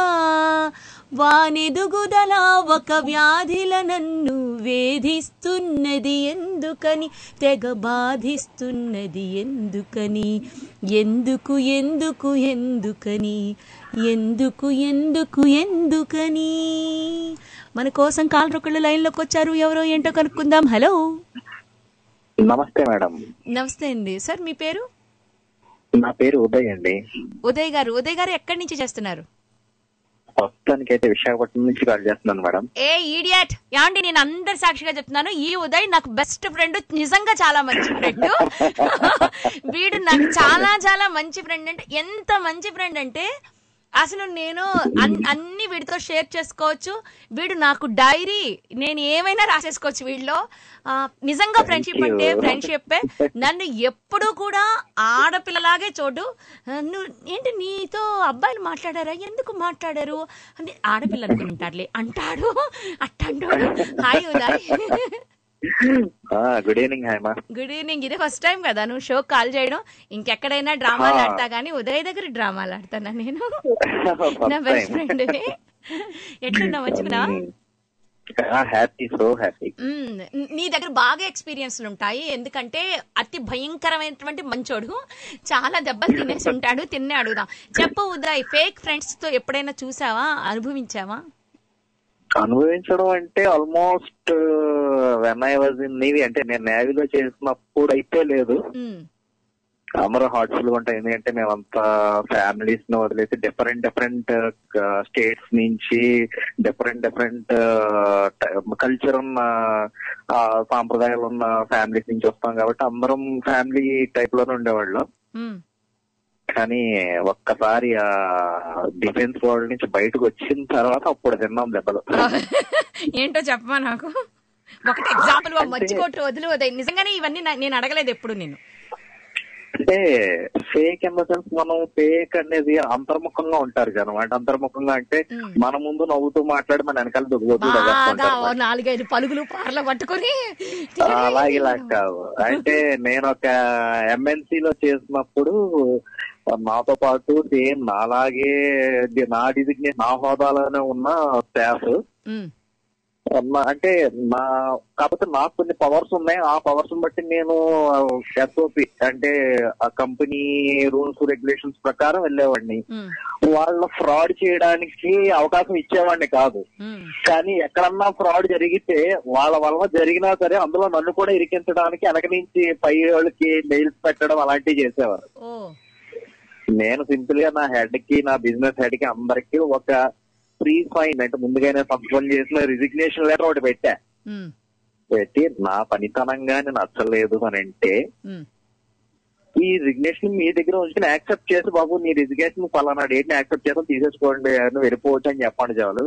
వానెదుగుదలా ఒక వ్యాధిల నన్ను వేధిస్తున్నది ఎందుకని తెగ బాధిస్తున్నది ఎందుకని ఎందుకు ఎందుకు ఎందుకని ఎందుకు ఎందుకు ఎందుకని మన కోసం కాలరొకళ్ళు లైన్లోకి వచ్చారు ఎవరో ఏంటో కనుక్కుందాం హలో నమస్తే మేడం నమస్తే అండి సార్ మీ పేరు నా పేరు ఉదయ్ అండి ఉదయ్ గారు ఉదయ్ గారు ఎక్కడి నుంచి చేస్తున్నారు ప్రస్తుతానికి అయితే విశాఖపట్నం నుంచి కాల్ చేస్తున్నాను మేడం ఏ ఈడియట్ యాండి నేను అందరి సాక్షిగా చెప్తున్నాను ఈ ఉదయ్ నాకు బెస్ట్ ఫ్రెండ్ నిజంగా చాలా మంచి ఫ్రెండ్ వీడు నాకు చాలా చాలా మంచి ఫ్రెండ్ అంటే ఎంత మంచి ఫ్రెండ్ అంటే అసలు నేను అన్- అన్ని వీడితో షేర్ చేసుకోవచ్చు వీడు నాకు డైరీ నేను ఏమైనా రాసేసుకోవచ్చు వీడిలో ఆ, నిజంగా ఫ్రెండ్షిప్ you. అంటే ఫ్రెండ్షిప్ నన్ను ఎప్పుడూ కూడా ఆడపిల్లలాగే చూడు ఆ, నువ్వు ఏంటి నీతో అబ్బాయిలు మాట్లాడారా ఎందుకు మాట్లాడారు అంటే ఆడపిల్ల అనుకుంటారులే అంటాడు అట్టంటాడు hi Uday good evening Haima good evening ఇదే ఫస్ట్ టైం కదా నువ్వు షో కాల్ చేయడం ఇంకెక్కడైనా డ్రామాలు ఆ. ఆడతా గానీ ఉదయ్ దగ్గర డ్రామాలు ఆడతానా నేను First నా బెస్ట్ time. ఫ్రెండ్ ఎట్లున్నా మంచిగునా హ్యాపీ సో హ్యాపీ మ్మ్. నీ దగ్గర బాగా ఎక్స్పీరియన్స్లు ఉంటాయి ఎందుకంటే అతి భయంకరమైనటువంటి మంచోడు చాలా దెబ్బలు తినేసి ఉంటాడు తిన్నే అడుగుదాం చెప్పు ఉదయ్ ఫేక్ ఫ్రెండ్స్ తో ఎప్పుడైనా చూసావా అనుభవించావా అనుభవించడం అంటే almost when I was in navy అంటే నేను నేవీలో చేసినప్పుడు అయితే లేదు మ్మ్. అందరూ హార్ట్ఫుల్ గా ఉంటాయి ఎందుకంటే మేమంతా ఫ్యామిలీస్ ని వదిలేసి డిఫరెంట్ డిఫరెంట్ స్టేట్స్ నుంచి డిఫరెంట్ డిఫరెంట్ కల్చర్ ఉన్న ఆ, సాంప్రదాయాలు ఉన్న ఫ్యామిలీస్ నుంచి వస్తాం కాబట్టి అందరం ఫ్యామిలీ టైప్ లోనే ఉండేవాళ్ళం మ్మ్. కానీ ఒక్కసారి ఆ డిఫెన్స్ వరల్డ్ నుంచి బయటకు వచ్చిన తర్వాత అప్పుడు తిన్నాం దెబ్బలు ఏంటో చెప్పమా నాకు ఒకటి ఎగ్జాంపుల్ మర్చిపోటు వదిలి ఉదయ్ నిజంగానే ఇవన్నీ నా- నేను అడగలేదు ఎప్పుడు నేను అంటే ఫేక్ ఇన్ ద సెన్స్ మనం ఫేక్ అనేది అంతర్ముఖంగా ఉంటారు జనం అంటే అంతర్ముఖంగా అంటే మన ముందు నవ్వుతూ మాట్లాడి మన వెనకాల దుగ్గుతూ బాగా ఓ నాలుగైదు పలుగులు పార్ల పట్టుకొని అలాగే ఇలా కాదు అంటే నేను ఒక ఎంఎన్సీ లో చేసినప్పుడు నాతో పాటు సేమ్ నాలాగే ది- నా డిజిగ్నేట్ నా హోదాలోనే ఉన్న స్టాఫ్ మ్మ్. అంటే నా కాకపోతే నాకు కొన్ని పవర్స్ ఉన్నాయి ఆ పవర్స్ బట్టి నేను ఎస్ఓపి అంటే ఆ కంపెనీ రూల్స్ రెగ్యులేషన్స్ ప్రకారం వెళ్ళేవాడిని మ్మ్. వాళ్ళ ఫ్రాడ్ చేయడానికి అవకాశం ఇచ్చేవాడిని కాదు మ్మ్. కానీ ఎక్కడన్నా ఫ్రాడ్ జరిగితే వాళ్ళ వల్ల జరిగినా సరే అందులో నన్ను కూడా ఇరికించడానికి వెనక నుంచి పై వాళ్ళకి మెయిల్స్ పెట్టడం అలాంటివి చేసేవారు ఓ నేను సింపుల్ గా నా హెడ్ కి నా బిజినెస్ హెడ్ కి అందరికి ఒక ప్రీ ఫైన్ అంటే ముందుగానే సంతకం చేసిన రిజిగ్నేషన్ లెటర్ ఒకటి పెట్టా ఉమ్, పెట్టి నా పనితనంగానే నచ్చలేదు అని అంటే ఉమ్. ఈ రిజిగ్నేషన్ మీ దగ్గర ఉంచుకుని యాక్సెప్ట్ చేసి బాబు నీ రిజిగ్నేషన్ పలానా డేట్ ని యాక్సెప్ట్ చేసి తీసేసుకోండి నువ్వు వెళ్ళిపోవచ్చు అని చెప్పండి చాలు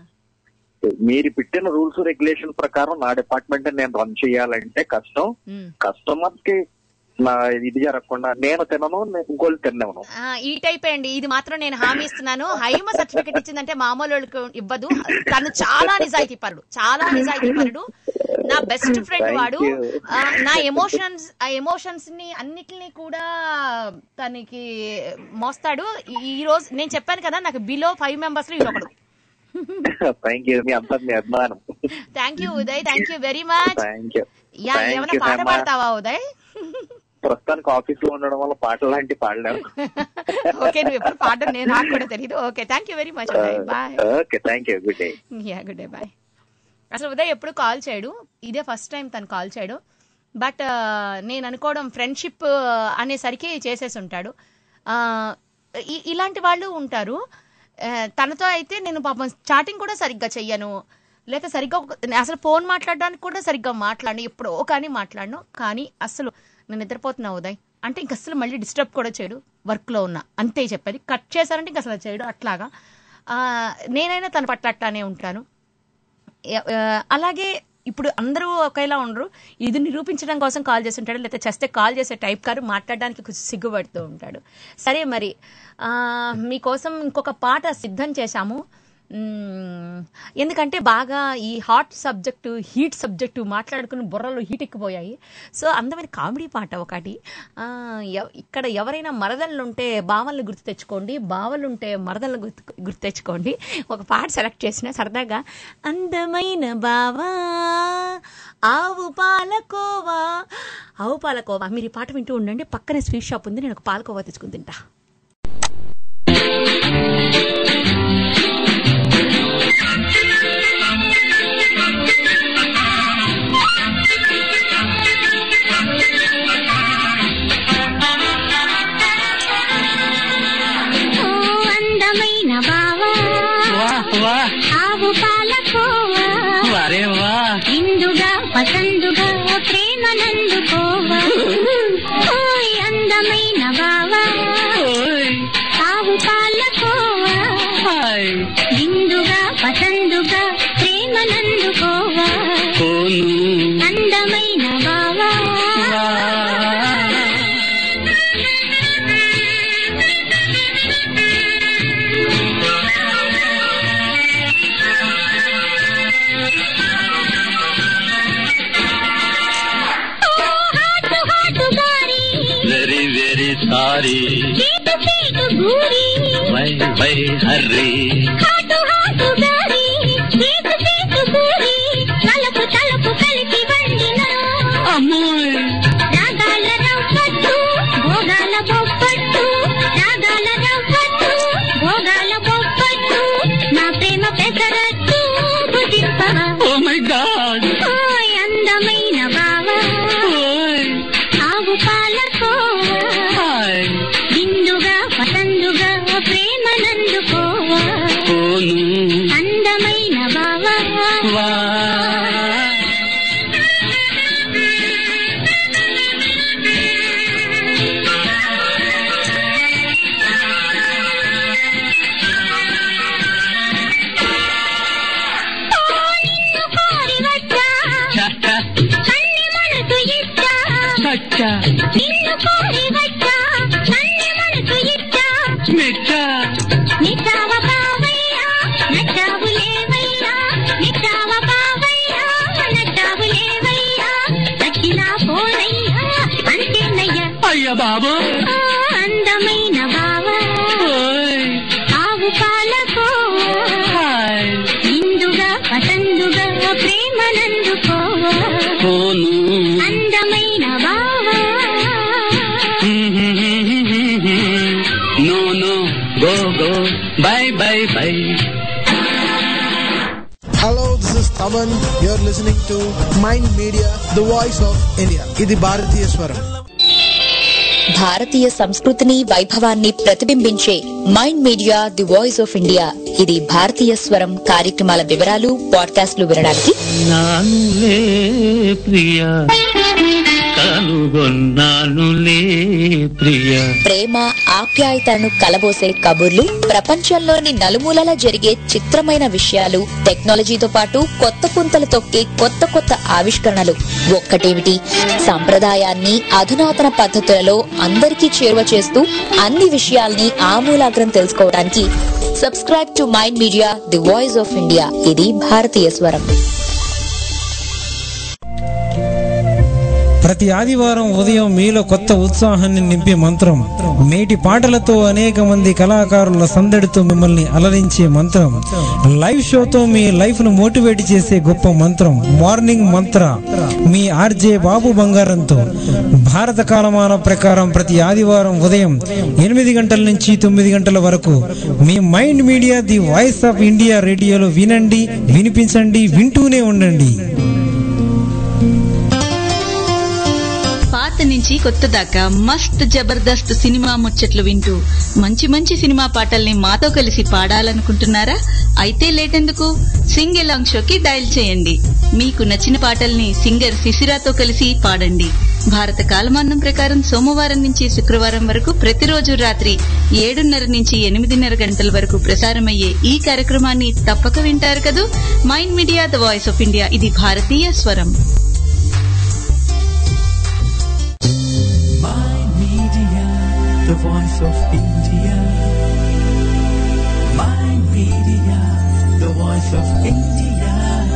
మీరు పెట్టిన రూల్స్ రెగ్యులేషన్ ప్రకారం నా డిపార్ట్మెంట్ నేను రన్ చేయాలంటే కష్టం ఉమ్. కస్టమర్స్ కి నా ఇది జరగకుండా నేను తినను నేను ఇంకోళ్ళు తినను ఆ, ఈ టైప్ అండి ఇది మాత్రం నేను హామీ ఇస్తున్నాను హైమ సర్టిఫికెట్ ఇచ్చిందంటే మామూలు వాళ్ళకి ఇవ్వదు తను చాలా నిజాయితీ పరుడు చాలా నిజాయితీ పరుడు నా బెస్ట్ ఫ్రెండ్ Thank వాడు you. ఆ, నా ఎమోషన్స్ ఆ ఎమోషన్స్ ని అన్నిటిని కూడా తనకి మోస్తాడు ఈ- ఈ రోజు నేను చెప్పాను కదా నాకు బిలో ఫైవ్ మెంబర్స్ లో ఇదొకడు థ్యాంక్ యూ మీ అంతా మీ అభిమానం thank you Uday thank you very much thank you yeah Thank ఏమైనా you, పాట Hema. పాడతావా ఉదయ్ ప్రస్తుతానికి ఆఫీస్ లో ఉండడం వల్ల పాటలు లాంటి పాడలేము ఓకే నువ్వు ఎప్పుడు పాడడం నేను నాకు కూడా తెలియదు okay thank you very much Uday bye okay thank you good day yeah good day bye అసలు ఉదయ్ ఎప్పుడు కాల్ చేయడు ఇదే ఫస్ట్ టైం తను కాల్ చేయడు బట్ నేను అనుకోవడం ఫ్రెండ్షిప్ అనేసరికి చేసేసి ఉంటాడు ఆ, ఇ- ఇలాంటి వాళ్ళు ఉంటారు ఆ, తనతో అయితే నేను పాపం చాటింగ్ కూడా సరిగ్గా చెయ్యను లేక సరిగ్గా ఒక- అసలు ఫోన్ మాట్లాడడానికి కూడా సరిగ్గా మాట్లాడను ఎప్పుడో కానీ మాట్లాడను కానీ అసలు నేను నిద్రపోతున్నా ఉదయ్ అంటే ఇంక అసలు మళ్ళీ డిస్టర్బ్ కూడా చేయడు వర్క్లో ఉన్నా అంతే చెప్పేది కట్ చేశారంటే ఇంక అసలు చేయడు అట్లాగా ఆ, నేనైనా తన పట్ల అట్లానే ఉంటాను ఎ- ఆ, అలాగే ఇప్పుడు అందరూ ఒకేలా ఉండరు ఇది నిరూపించడం కోసం కాల్ చేసి ఉంటాడు లేకపోతే చేస్తే కాల్ చేసే టైప్ కారు మాట్లాడడానికి కొంచెం సిగ్గుపడుతూ ఉంటాడు సరే మరి ఆ, మీకోసం ఇంకొక పాట సిద్ధం చేశాము మ్మ్, ఎందుకంటే బాగా ఈ హాట్ సబ్జెక్టు హీట్ సబ్జెక్టు మాట్లాడుకుని బుర్రలో హీట్ ఎక్కిపోయాయి సో అందమైన కామెడీ పాట ఒకటి ఆ, ఎవ- ఇక్కడ ఎవరైనా మరదళ్ళు ఉంటే బావల్ని గుర్తు తెచ్చుకోండి బావలు ఉంటే మరదళ్ళు గుర్తు గుర్తు తెచ్చుకోండి ఒక పాట సెలెక్ట్ చేసిన సరదాగా అందమైన బావా ఆవు పాలకోవా ఆవు పాలకోవా మీరు ఈ పాట వింటూ ఉండండి పక్కనే స్వీట్ షాప్ ఉంది నేను ఒక పాలకోవా తెచ్చుకుని తింటా ఓ అందమైన బావా ఆవు పాలకోవా ఇందుగా పసందుగా ప్రేమ నందుకోవా ఓయ్ అందమైన బావా ఆవు పాలకోవా ఇందుగా పసందుగా ప్రేమ నందుకోవా అందమైన బావా హాటు హాటు గారి very very sorry cheat cheat గూరి why why hurry hot hot గారి చీటు చీటు గూరి తలుపు తలుపు కలిపి వండిన అమ్మోయ్ రాగాల రవ్వట్టు భోగాల బొప్పట్టు రాగాల రవ్వట్టు భోగాల బొప్పట్టు నా ప్రేమ పెసరట్టు భుజింపవా ఓ మై గాడ్ ఓయ్ అందమైన బావా ఆవు పాలకోవా హాయ్ విందుగా పసందుగా ప్రేమ నందుకోవా ఓను అందమైన బావా వా ఓ నిన్ను కోరి వచ్చా కన్ని మనసు ఇచ్చా చచ్చా నిన్ను కోరి వచ్చా కన్ని మనసు ఇచ్చా మెచ్చా నిచ్చావ బావయ్యా నచ్చావు లేవయ్యా నిచ్చావ బావయ్యా నచ్చావు లేవయ్యా నచ్చినా పోనయ్యా అంతేనయ్యా అయ్య బాబు ఓ అందమైన బావా ఓయ్ ఆవు పాలకోవా హాయ్ ఇందుగా పసందుగా ప్రేమ నందుకోవా ఓను అందమైన బావా no no go go bye bye bye Hello, this is Taman. You're listening to Mind Media, the voice of India. ఇది భారతీయ స్వరం భారతీయ సంస్కృతిని వైభవాన్ని ప్రతిబింబించే mind media the voice of India ఇది భారతీయ స్వరం కార్యక్రమాల వివరాలు పాడ్కాస్ట్లు వినడానికి నానులే ప్రియ కనుగొన్నానులే ప్రియ ప్రేమ ఆప్యాయతలను కలబోసే కబుర్లు ప్రపంచంలోని నలుమూలలా జరిగే చిత్రమైన విషయాలు టెక్నాలజీతో పాటు కొత్త పుంతలు తొక్కే కొత్త కొత్త ఆవిష్కరణలు ఒక్కటేమిటి సంప్రదాయాన్ని అధునాతన పద్ధతులలో అందరికీ చేరువ చేస్తూ అన్ని విషయాల్ని ఆమూలాగ్రం తెలుసుకోవడానికి subscribe to mind media the voice of India ఇది భారతీయ స్వరం ప్రతి ఆదివారం ఉదయం మీలో కొత్త ఉత్సాహాన్ని నింపే మంత్రం మేటి పాటలతో అనేక మంది కళాకారుల సందడితో మిమ్మల్ని అలరించే మంత్రం లైవ్ షోతో మీ లైఫ్ ను మోటివేట్ చేసే గొప్ప మంత్రం మార్నింగ్ మంత్ర మీ ఆర్జే బాబు బంగారంతో భారత కాలమాన ప్రకారం ప్రతి ఆదివారం ఉదయం ఎనిమిది గంటల నుంచి తొమ్మిది గంటల వరకు మీ mind media the voice of India రేడియోలో వినండి వినిపించండి వింటూనే ఉండండి పాత నుంచి కొత్త దాకా మస్త్ జబర్దస్త్ సినిమా ముచ్చట్లు వింటూ మంచి మంచి సినిమా పాటల్ని మాతో కలిసి పాడాలనుకుంటున్నారా అయితే లేటెందుకు సింగ్ ఎలాంగ్ షోకి డయల్ చేయండి మీకు నచ్చిన పాటల్ని సింగర్ శిశిరాతో కలిసి పాడండి భారత కాలమానం ప్రకారం సోమవారం నుంచి శుక్రవారం వరకు ప్రతిరోజు రాత్రి ఏడున్నర నుంచి ఎనిమిదిన్నర గంటల వరకు ప్రసారమయ్యే ఈ కార్యక్రమాన్ని తప్పక వింటారు కదూ mind media the voice of India ఇది భారతీయ స్వరం Mind Media, the voice of India. Mind Media, the voice of India.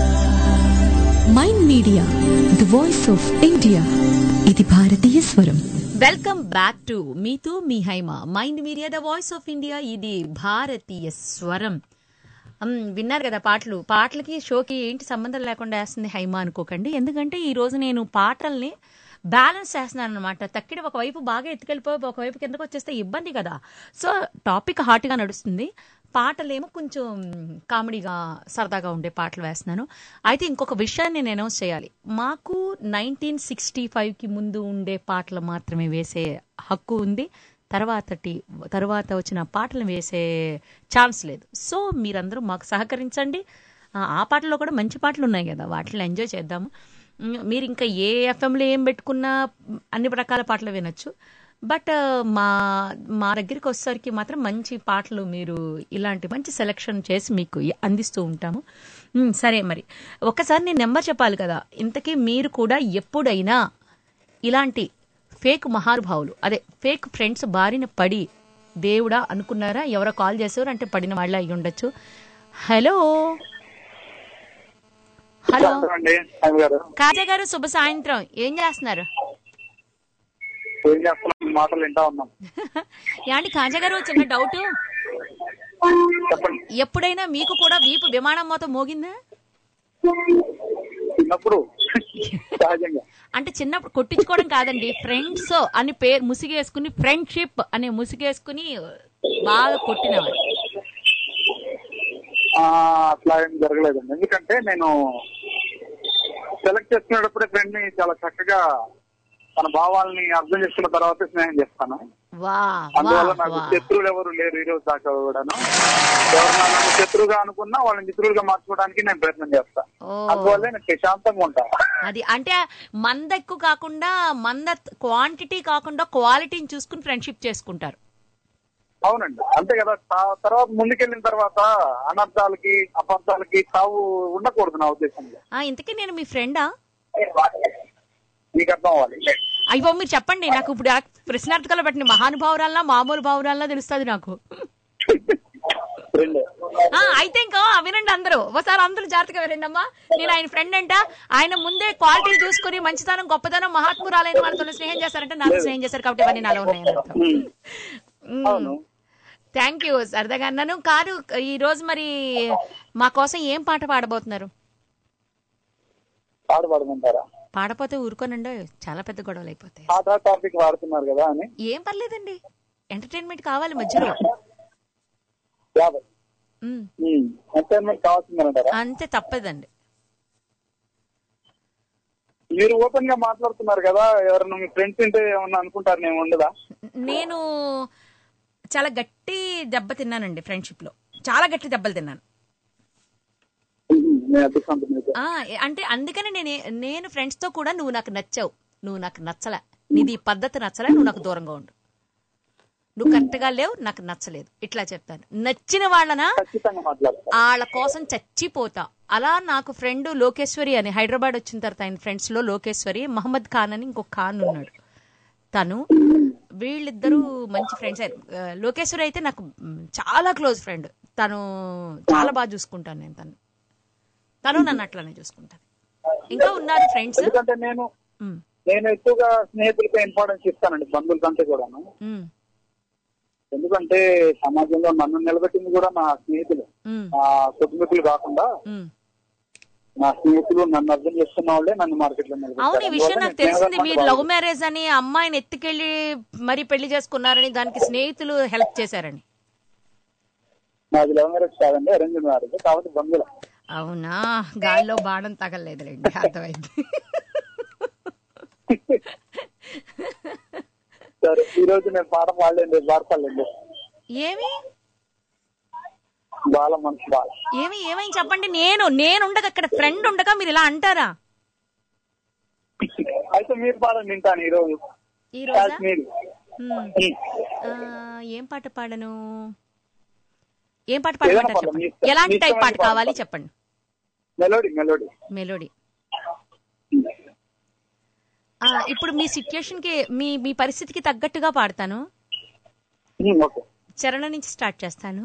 Mind media the voice of India ఇది భారతీయ స్వరం వెల్కమ్ బ్యాక్ టు మీతో మీ Haima mind media the voice of India ఇది భారతీయ స్వరం మ్, విన్నారు కదా పాటలు పాటలకి షోకి ఏంటి సంబంధం లేకుండా వేస్తుంది హైమ అనుకోకండి ఎందుకంటే ఈ రోజు నేను పాటల్ని బ్యాలెన్స్ చేస్తున్నాను అనమాట తక్కిడి ఒకవైపు బాగా ఎత్తుకెళ్ళిపోయి ఒకవైపు కిందకు వచ్చేస్తే ఇబ్బంది కదా సో టాపిక్ హాట్గా నడుస్తుంది పాటలేమో కొంచెం కామెడీగా సరదాగా ఉండే పాటలు వేస్తున్నాను అయితే ఇంకొక విషయాన్ని నేను అనౌన్స్ చేయాలి మాకు నైన్టీన్ సిక్స్టీ ఫైవ్కి ముందు ఉండే పాటలు మాత్రమే వేసే హక్కు ఉంది తర్వాతటి తర్వాత వచ్చిన పాటలు వేసే ఛాన్స్ లేదు సో మీరందరూ మాకు సహకరించండి ఆ, ఆ పాటల్లో కూడా మంచి పాటలు ఉన్నాయి కదా వాటిని ఎంజాయ్ చేద్దాము ఉమ్, మీరు ఇంకా ఏ ఎఫ్ఎంలో ఏం పెట్టుకున్నా అన్ని రకాల పాటలు వినొచ్చు బట్ మా మా దగ్గరికి వచ్చేసరికి మాత్రం మంచి పాటలు మీరు ఇలాంటి మంచి సెలెక్షన్ చేసి మీకు ఇ- అందిస్తూ ఉంటాము ఉమ్, సరే మరి ఒక్కసారి నేను నెంబర్ చెప్పాలి కదా ఇంతకీ మీరు కూడా ఎప్పుడైనా ఇలాంటి ఫేక్ మహానుభావులు అదే ఫేక్ ఫ్రెండ్స్ బారిన పడి దేవుడా అనుకున్నారా ఎవరో కాల్ చేసేవారు అంటే పడిన వాళ్ళే అయి ఉండొచ్చు హలో హలో అండి ఆయన గారు కాజా గారు శుభ సాయంత్రం ఏం చేస్తున్నారు ఏం చేస్తున్నాం మీ మాటలు వింటా ఉన్నాం యాండి కాజా గారు చిన్న డౌట్ ఎప్పుడైనా మీకు కూడా వీపు విమానం మొత్తం మోగిందా చిన్నప్పుడు సహజంగా అంటే చిన్నప్పుడు కొట్టించుకోవడం కాదండి ఫ్రెండ్స్ అని పేరు ముసిగేసుకుని ఫ్రెండ్షిప్ అనే ముసిగేసుకుని బాగా కొట్టినవారు ఆ, అట్లా ఏం జరగలేదండి ఎందుకంటే నేను సెలెక్ట్ చేసుకునేటప్పుడే ఫ్రెండ్ ని చాలా చక్కగా తన భావాల్ని అర్థం చేసుకున్న తర్వాత స్నేహం చేస్తాను వా అందువల్ల వా నాకు వా శత్రువులు ఎవరు లేరు ఈ రోజు దాకా కూడాను ఎవరన్నా నన్ను శత్రువుగా అనుకున్నా వాళ్ళని మిత్రులుగా మార్చుకోవడానికి నేను ప్రయత్నం చేస్తా ఓ. అందువల్లే నేను ప్రశాంతంగా ఉంటా అది అంటే మంద ఎక్కువ కాకుండా మంద క్వాంటిటీ కాకుండా క్వాలిటీని చూసుకుని ఫ్రెండ్షిప్ చేసుకుంటారు అవునండి అంతే కదా తా- తర్వాత ముందుకెళ్ళిన తర్వాత అనర్థాలకి అబద్ధాలకి తావు ఉండకూడదు నా ఉద్దేశంలో ఆ, ఇంతకీ నేను మీ ఫ్రెండా మీకు అర్థం అవ్వాలి అయ్యో మీరు చెప్పండి నాకు ఇప్పుడు ఆ ప్రశ్నార్థకాలు పెట్టండి మహానుభావురాల్లా మామూలు భావురాల్లా తెలుస్తుంది నాకు ఆ, అయితే ఇంకా వినండి అందరూ ఒకసారి అందరూ జాగ్రత్తగా వినండి అమ్మా నేను ఆయన ఫ్రెండ్ అంట ఆయన ముందే క్వాలిటీ చూసుకుని మంచితనం గొప్పతనం మహాత్మురాలైన వాళ్ళతో స్నేహం చేశారంటే నాతో స్నేహం చేశారు కాబట్టి ఇవన్నీ నాలో ఉన్నాయి థ్యాంక్ యూ సరదాగా అన్నాను కాదు ఈ రోజు మరి మా కోసం ఏం పాట పాడబోతున్నారు పాడు పాడమంటారా పాడపోతే ఊరుకోనండి చాలా పెద్ద గొడవలు అయిపోతాయి ఆటా టాపిక్ వాడుతున్నారు కదా అని ఏం పర్లేదండి ఎంటర్టైన్మెంట్ కావాలి మధ్యలో యాభై ఉమ్, ఎంటర్టైన్మెంట్ కావాల్సిందంటారా అంతే తప్పదండి మీరు ఓపెన్ గా మాట్లాడుతున్నారు కదా ఎవరన్నా మీ ఫ్రెండ్స్ ఉంటే ఏమన్నా అనుకుంటారు నేను ఉండదా నేను చాలా గట్టి దెబ్బ తిన్నానండి ఫ్రెండ్షిప్ లో చాలా గట్టి దెబ్బలు తిన్నాను నేను అదృష్టం మీకు ఆ, అంటే అందుకని నేను నేను ఫ్రెండ్స్ తో కూడా నువ్వు నాకు నచ్చావు నువ్వు నాకు నచ్చలే నీది ఈ పద్ధతి నచ్చలే నువ్వు నాకు దూరంగా ఉండు నువ్వు కరెక్ట్ గా లేవు నాకు నచ్చలేదు ఇట్లా చెప్తాను నచ్చిన వాళ్ళన ఖచ్చితంగా మాట్లాడతా వాళ్ళ కోసం చచ్చిపోతా అలా నాకు ఫ్రెండ్ లోకేశ్వరి అని హైదరాబాద్ వచ్చిన తర్వాత ఆయన ఫ్రెండ్స్ లో లోకేశ్వరి మహమ్మద్ ఖాన్ అని ఇంకొక ఖాన్ ఉన్నాడు తను వీళ్ళిద్దరూ మంచి ఫ్రెండ్స్ లోకేశ్వరి అయితే నాకు మ్, చాలా క్లోజ్ ఫ్రెండ్ తను చాలా బాగా చూసుకుంటాను నేను తను తను నన్ను అట్లానే చూసుకుంటాను ఇంకా ఉన్నారు ఫ్రెండ్స్ ఎందుకంటే నేను నేను ఎక్కువగా స్నేహితులకే ఇంపార్టెన్స్ ఇస్తానండి బంధువుల కంటే కూడాను ఎందుకంటే సమాజంలో నన్ను నిలబెట్టింది కూడా నా స్నేహితులు నా కుటుంబీకులు కాకుండా నా స్నేహితులు నన్ను అర్థం చేసుకున్న వాళ్ళే నన్ను మార్కెట్ లో అవును ఈ విషయం నాకు తెలిసింది మీరు లవ్ మ్యారేజ్ అని అమ్మాయిని ఎత్తుకెళ్లి మరీ పెళ్లి చేసుకున్నారని దానికి స్నేహితులు హెల్ప్ చేశారని నాది లవ్ మ్యారేజ్ కాదండి అరేంజ్ మ్యారేజ్ కాబట్టి బంధువులు అవునా గాల్లో బాణం తగలలేదులేండి అర్థమైంది సరే ఈ రోజు నేను పాట పాడలేండి పాడతానండి ఏమి బాల మనసు బాల ఏమి ఏమైంది చెప్పండి నేను నేను ఉండగా అక్కడ ఫ్రెండ్ ఉండగా మీరు ఇలా అంటారా అయితే మీరు పాడండి వింటాను ఈ రోజు ఈ రోజా కాశ్మీర్ హ్మ్. ఆ, ఏం పాట పాడను ఏం పాట ఏదైనా పాడమంటారు పాడండి. మీ చెప్పండి ఇష్టం- ఎలాంటి మీ టైప్ పాట ఇష్టమైన కావాలి పాట. చెప్పండి మెలోడీ మెలోడీ మెలోడీ ఆ, ఇప్పుడు మీ సిచ్యుయేషన్ కి మీ మీ పరిస్థితికి తగ్గట్టుగా పాడతాను ఓకే చరణ నుంచి స్టార్ట్ చేస్తాను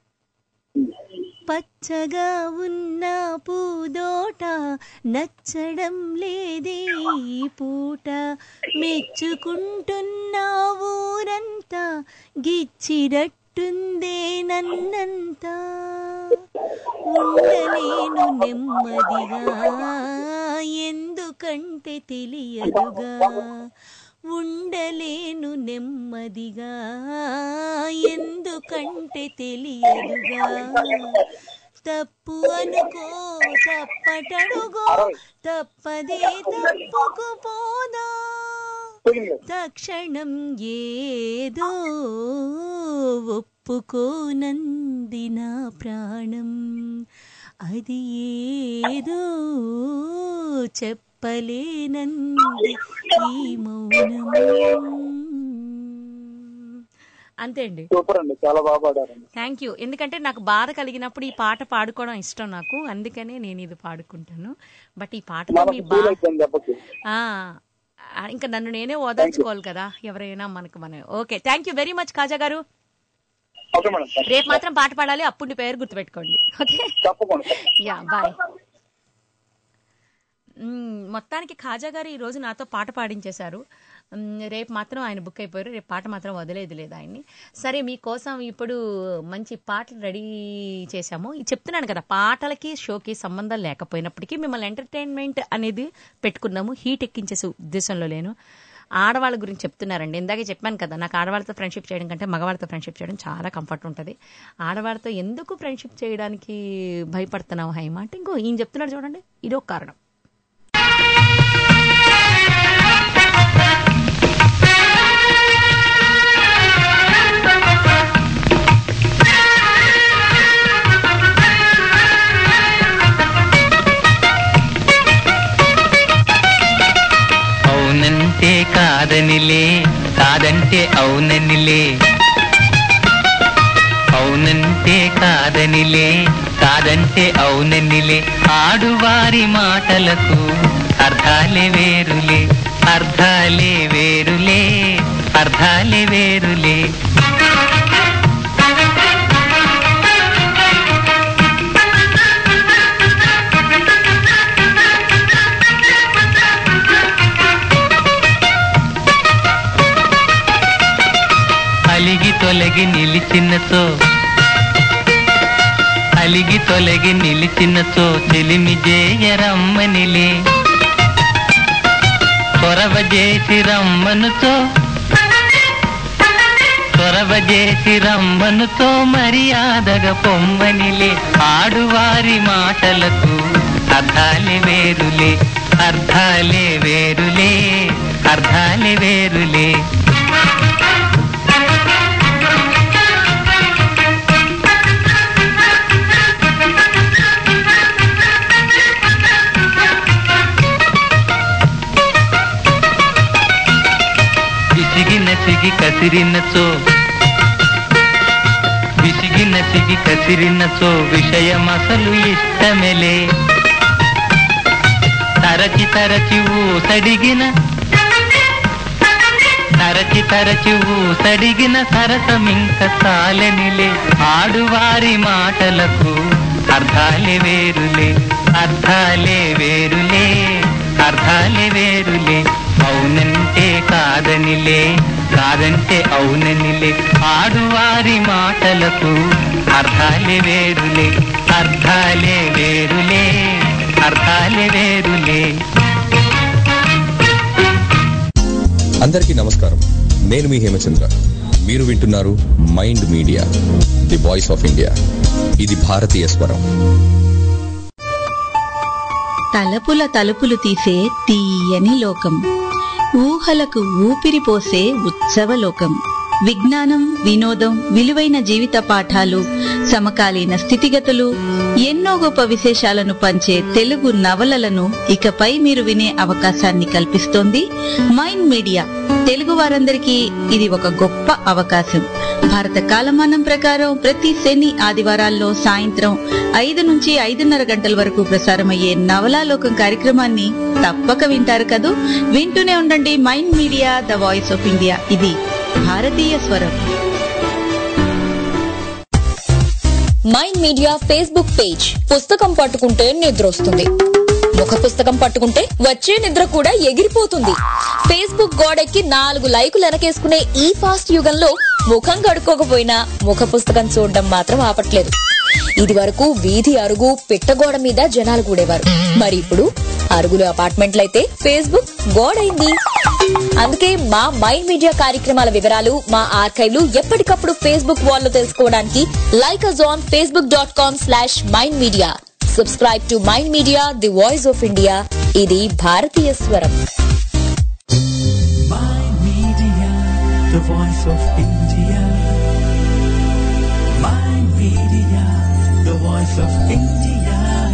పచ్చగా ఉన్న పూదోట నచ్చడం లేదే ఈ పూట మెచ్చుకుంటున్న ఊరంతా గిచ్చిరట్టుందే నన్నంతా ఉండలేను నెమ్మదిగా ఎందుకంటే తెలియదుగా ఉండలేను నెమ్మదిగా ఎందుకంటే తెలియదుగా తప్పు అనుకో తప్పటడుగో తప్పదే తప్పుకుపోదా తక్షణం ఏదో ఒప్పుకోనంది నా ప్రాణం అది ఏదో చెప్పలేనంది ఈ మౌనం అంతే అండి సూపర్ అండి చాలా బాగా పాడారండి థ్యాంక్ యూ ఎందుకంటే నాకు బాధ కలిగినప్పుడు ఈ పాట పాడుకోవడం ఇష్టం నాకు అందుకనే నేను ఇది పాడుకుంటాను బట్ ఈ పాటతో మీ మనకు బా ఫీల్ అయిపోయింది దెబ్బకి ఆ, ఆ, ఇంకా నన్ను నేనే ఓదార్చుకోవాలి కదా ఎవరైనా మనకు మన okay thank you very much Kaja గారు ఓకే మేడం రేపు మాత్రం పాట పాడాలి అప్పుడు నీ పేరు గుర్తుపెట్టుకోండి ఓకే తప్పకుండా యా బాయ్ మ్మ్, మొత్తానికి ఖాజా గారు ఈ రోజు నాతో పాట పాడించేశారు మ్మ్, రేపు మాత్రం ఆయన బుక్ అయిపోయారు రేపు పాట మాత్రం వదిలేదు లేదు ఆయన్ని సరే మీకోసం ఇప్పుడు మంచి పాటలు రెడీ చేశాము ఇది చెప్తున్నాను కదా పాటలకి షోకి సంబంధం లేకపోయినప్పటికీ మిమ్మల్ని ఎంటర్టైన్మెంట్ అనేది పెట్టుకున్నాము హీట్ ఎక్కించేసే ఉద్దేశంలో లేను ఆడవాళ్ళ గురించి చెప్తున్నారండి ఇందాకే చెప్పాను కదా నాకు ఆడవాళ్ళతో ఫ్రెండ్షిప్ చేయడం కంటే మగవాళ్ళతో ఫ్రెండ్షిప్ చేయడం చాలా కంఫర్ట్ ఉంటుంది ఆడవాళ్ళతో ఎందుకు ఫ్రెండ్షిప్ చేయడానికి భయపడుతున్నావు హైమ అంటే ఇంకో ఈయన చెప్తున్నాడు చూడండి ఇది ఒక కారణం అవునంటే కాదనిలే కాదంటే అవుననిలే అవునంటే కాదనిలే కాదంటే అవుననిలే ఆడువారి మాటలకు అర్థాలే వేరులే అర్థాలే వేరులే అర్థాలే వేరులే అలిగి తొలగి నిలిచినచో అలిగి తొలగి నిలిచినచో చెలిమి జేయరమ్మనిలే కొరవ చేసి రమ్మనుతో కొరవ చేసి రమ్మనుతో మర్యాదగా పొమ్మనిలే ఆడువారి మాటలకు అర్థాలే వేరులే అర్థాలే వేరులే అర్థాలే వేరులే విసిగిన సిగి కసిరినచో విసిగిన సిగి కసిరినచో విషయమసలు ఇష్టమెలే తరచి తరచి ఊసడిగిన తరచి తరచి ఊసడిగిన సరసమింక సాలెనిలే ఆడువారి మాటలకు అర్థాలే వేరులే అర్థాలే వేరులే అర్థాలే వేరులే అవునంటే కాదనిలే కాదంటే అవుననిలే ఆడువారి మాటలకు అర్థాలే వేరులే అర్థాలే వేరులే అర్థాలే వేరులే అందరికీ నమస్కారం నేను మీ హేమచంద్ర మీరు వింటున్నారు mind media the voice of India ఇది భారతీయ స్వరం తలపుల తలుపులు తీసే తీయని లోకం ఊహలకు ఊపిరి పోసే ఉత్సవ లోకం విజ్ఞానం వినోదం విలువైన జీవిత పాఠాలు సమకాలీన స్థితిగతులు ఎన్నో గొప్ప విశేషాలను పంచే తెలుగు నవలలను ఇకపై మీరు వినే అవకాశాన్ని కల్పిస్తోంది మైండ్ మీడియా తెలుగు వారందరికీ ఇది ఒక గొప్ప అవకాశం భారత కాలమానం ప్రకారం ప్రతి శని ఆదివారాల్లో సాయంత్రం ఐదు నుంచి ఐదున్నర గంటల వరకు ప్రసారమయ్యే నవలాలోకం కార్యక్రమాన్ని తప్పక వింటారు కదూ వింటూనే ఉండండి mind media the voice of India ఇది భారతీయ స్వరం మైండ్ మీడియా ఫేస్బుక్ పేజ్ పుస్తకం పట్టుకుంటే నిద్ర వస్తుంది ముఖ పుస్తకం పట్టుకుంటే వచ్చే నిద్ర కూడా ఎగిరిపోతుంది ఫేస్బుక్ గోడెక్కి నాలుగు లైకులు వెనకేసుకునే ఈ ఫాస్ట్ యుగంలో ముఖం కడుక్కోకపోయినా ముఖ పుస్తకం చూడడం మాత్రం ఆపట్లేదు ఇది వరకు వీధి అరుగు పిట్టగోడ మీద జనాలు కూడేవారు మరి ఇప్పుడు అరుగులు అపార్ట్మెంట్లయితే ఫేస్బుక్ గోడైంది అందుకే మా మైండ్ మీడియా కార్యక్రమాల వివరాలు మా ఆర్కైవ్లు ఎప్పటికప్పుడు ఫేస్బుక్ వాల్లో తెలుసుకోవడానికి like us on Facebook dot com slash mind media subscribe to mind media the voice of India ఇది భారతీయ స్వరం Mind Media, the voice of India. Mind Media, the voice of India.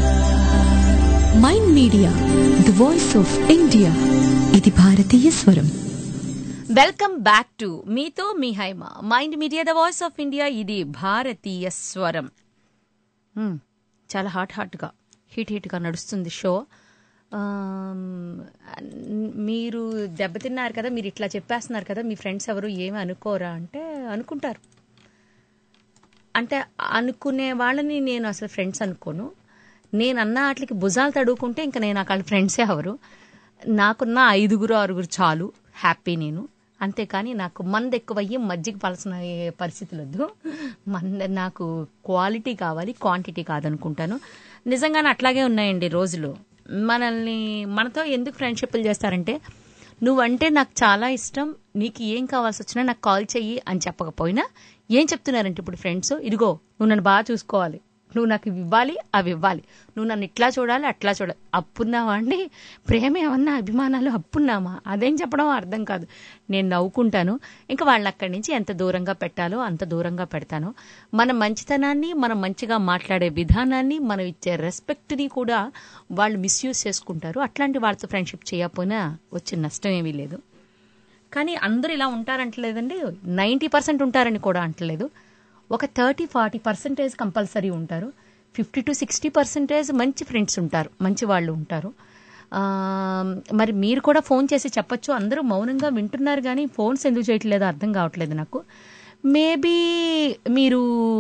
Mind media the voice of India ఇది భారతీయ స్వరం welcome back to మీతో మీ Haima mind media the voice of India ఇది భారతీయ స్వరం మ్మ్. చాలా హాట్ హాట్గా హీట్ హీట్గా నడుస్తుంది షో ఆమ్, మీరు దెబ్బతిన్నారు కదా మీరు ఇట్లా చెప్పేస్తున్నారు కదా మీ ఫ్రెండ్స్ ఎవరు ఏమి అనుకోరా అంటే అనుకుంటారు అంటే అనుకునే వాళ్ళని నేను అసలు ఫ్రెండ్స్ అనుకోను నేను అన్న వాటికి భుజాలు తడుకుంటే ఇంకా నేను వాళ్ళ ఫ్రెండ్సే ఎవరు నాకున్న ఐదుగురు ఆరుగురు చాలు హ్యాపీ నేను అంతేకాని నాకు మంద ఎక్కువయ్యి మజ్జిగ పలసిన పరిస్థితులు వద్దు మంద నాకు క్వాలిటీ కావాలి క్వాంటిటీ కాదనుకుంటాను నిజంగానే అట్లాగే ఉన్నాయండి రోజులు మనల్ని మనతో ఎందుకు ఫ్రెండ్షిప్లు చేస్తారంటే నువ్వంటే నాకు చాలా ఇష్టం నీకు ఏం కావాల్సి వచ్చినా నాకు కాల్ చెయ్యి అని చెప్పకపోయినా ఏం చెప్తున్నారంటే ఇప్పుడు ఫ్రెండ్స్ ఇదిగో నువ్వు నన్ను బాగా చూసుకోవాలి నువ్వు నాకు ఇవి ఇవ్వాలి అవి ఇవ్వాలి నువ్వు నన్ను ఇట్లా చూడాలి అట్లా చూడాలి అప్పున్నావా అండి ప్రేమ ఏమన్నా అభిమానాలు అప్పున్నామా అదేం చెప్పడం అర్థం కాదు నేను నవ్వుకుంటాను ఇంకా వాళ్ళని అక్కడి నుంచి ఎంత దూరంగా పెట్టాలో అంత దూరంగా పెడతాను మన మంచితనాన్ని మనం మంచిగా మాట్లాడే విధానాన్ని మనం ఇచ్చే రెస్పెక్ట్ని కూడా వాళ్ళు మిస్యూజ్ చేసుకుంటారు అట్లాంటి వాళ్ళతో ఫ్రెండ్షిప్ చేయకపోయినా వచ్చే నష్టం ఏమీ లేదు కానీ అందరూ ఇలా ఉంటారంటలేదండి నైంటీ పర్సెంట్ ఉంటారని కూడా అంటలేదు ఒక థర్టీ ఫార్టీ పర్సెంటేజ్ కంపల్సరీ ఉంటారు ఫిఫ్టీ టు సిక్స్టీ పర్సెంటేజ్ మంచి ఫ్రెండ్స్ ఉంటారు మంచి వాళ్ళు ఉంటారు ఆ, మరి మీరు కూడా ఫోన్ చేసి చెప్పొచ్చు అందరూ మౌనంగా వింటున్నారు కానీ ఫోన్స్ ఎందుకు చేయట్లేదో అర్థం కావట్లేదు నాకు మేబీ మీరు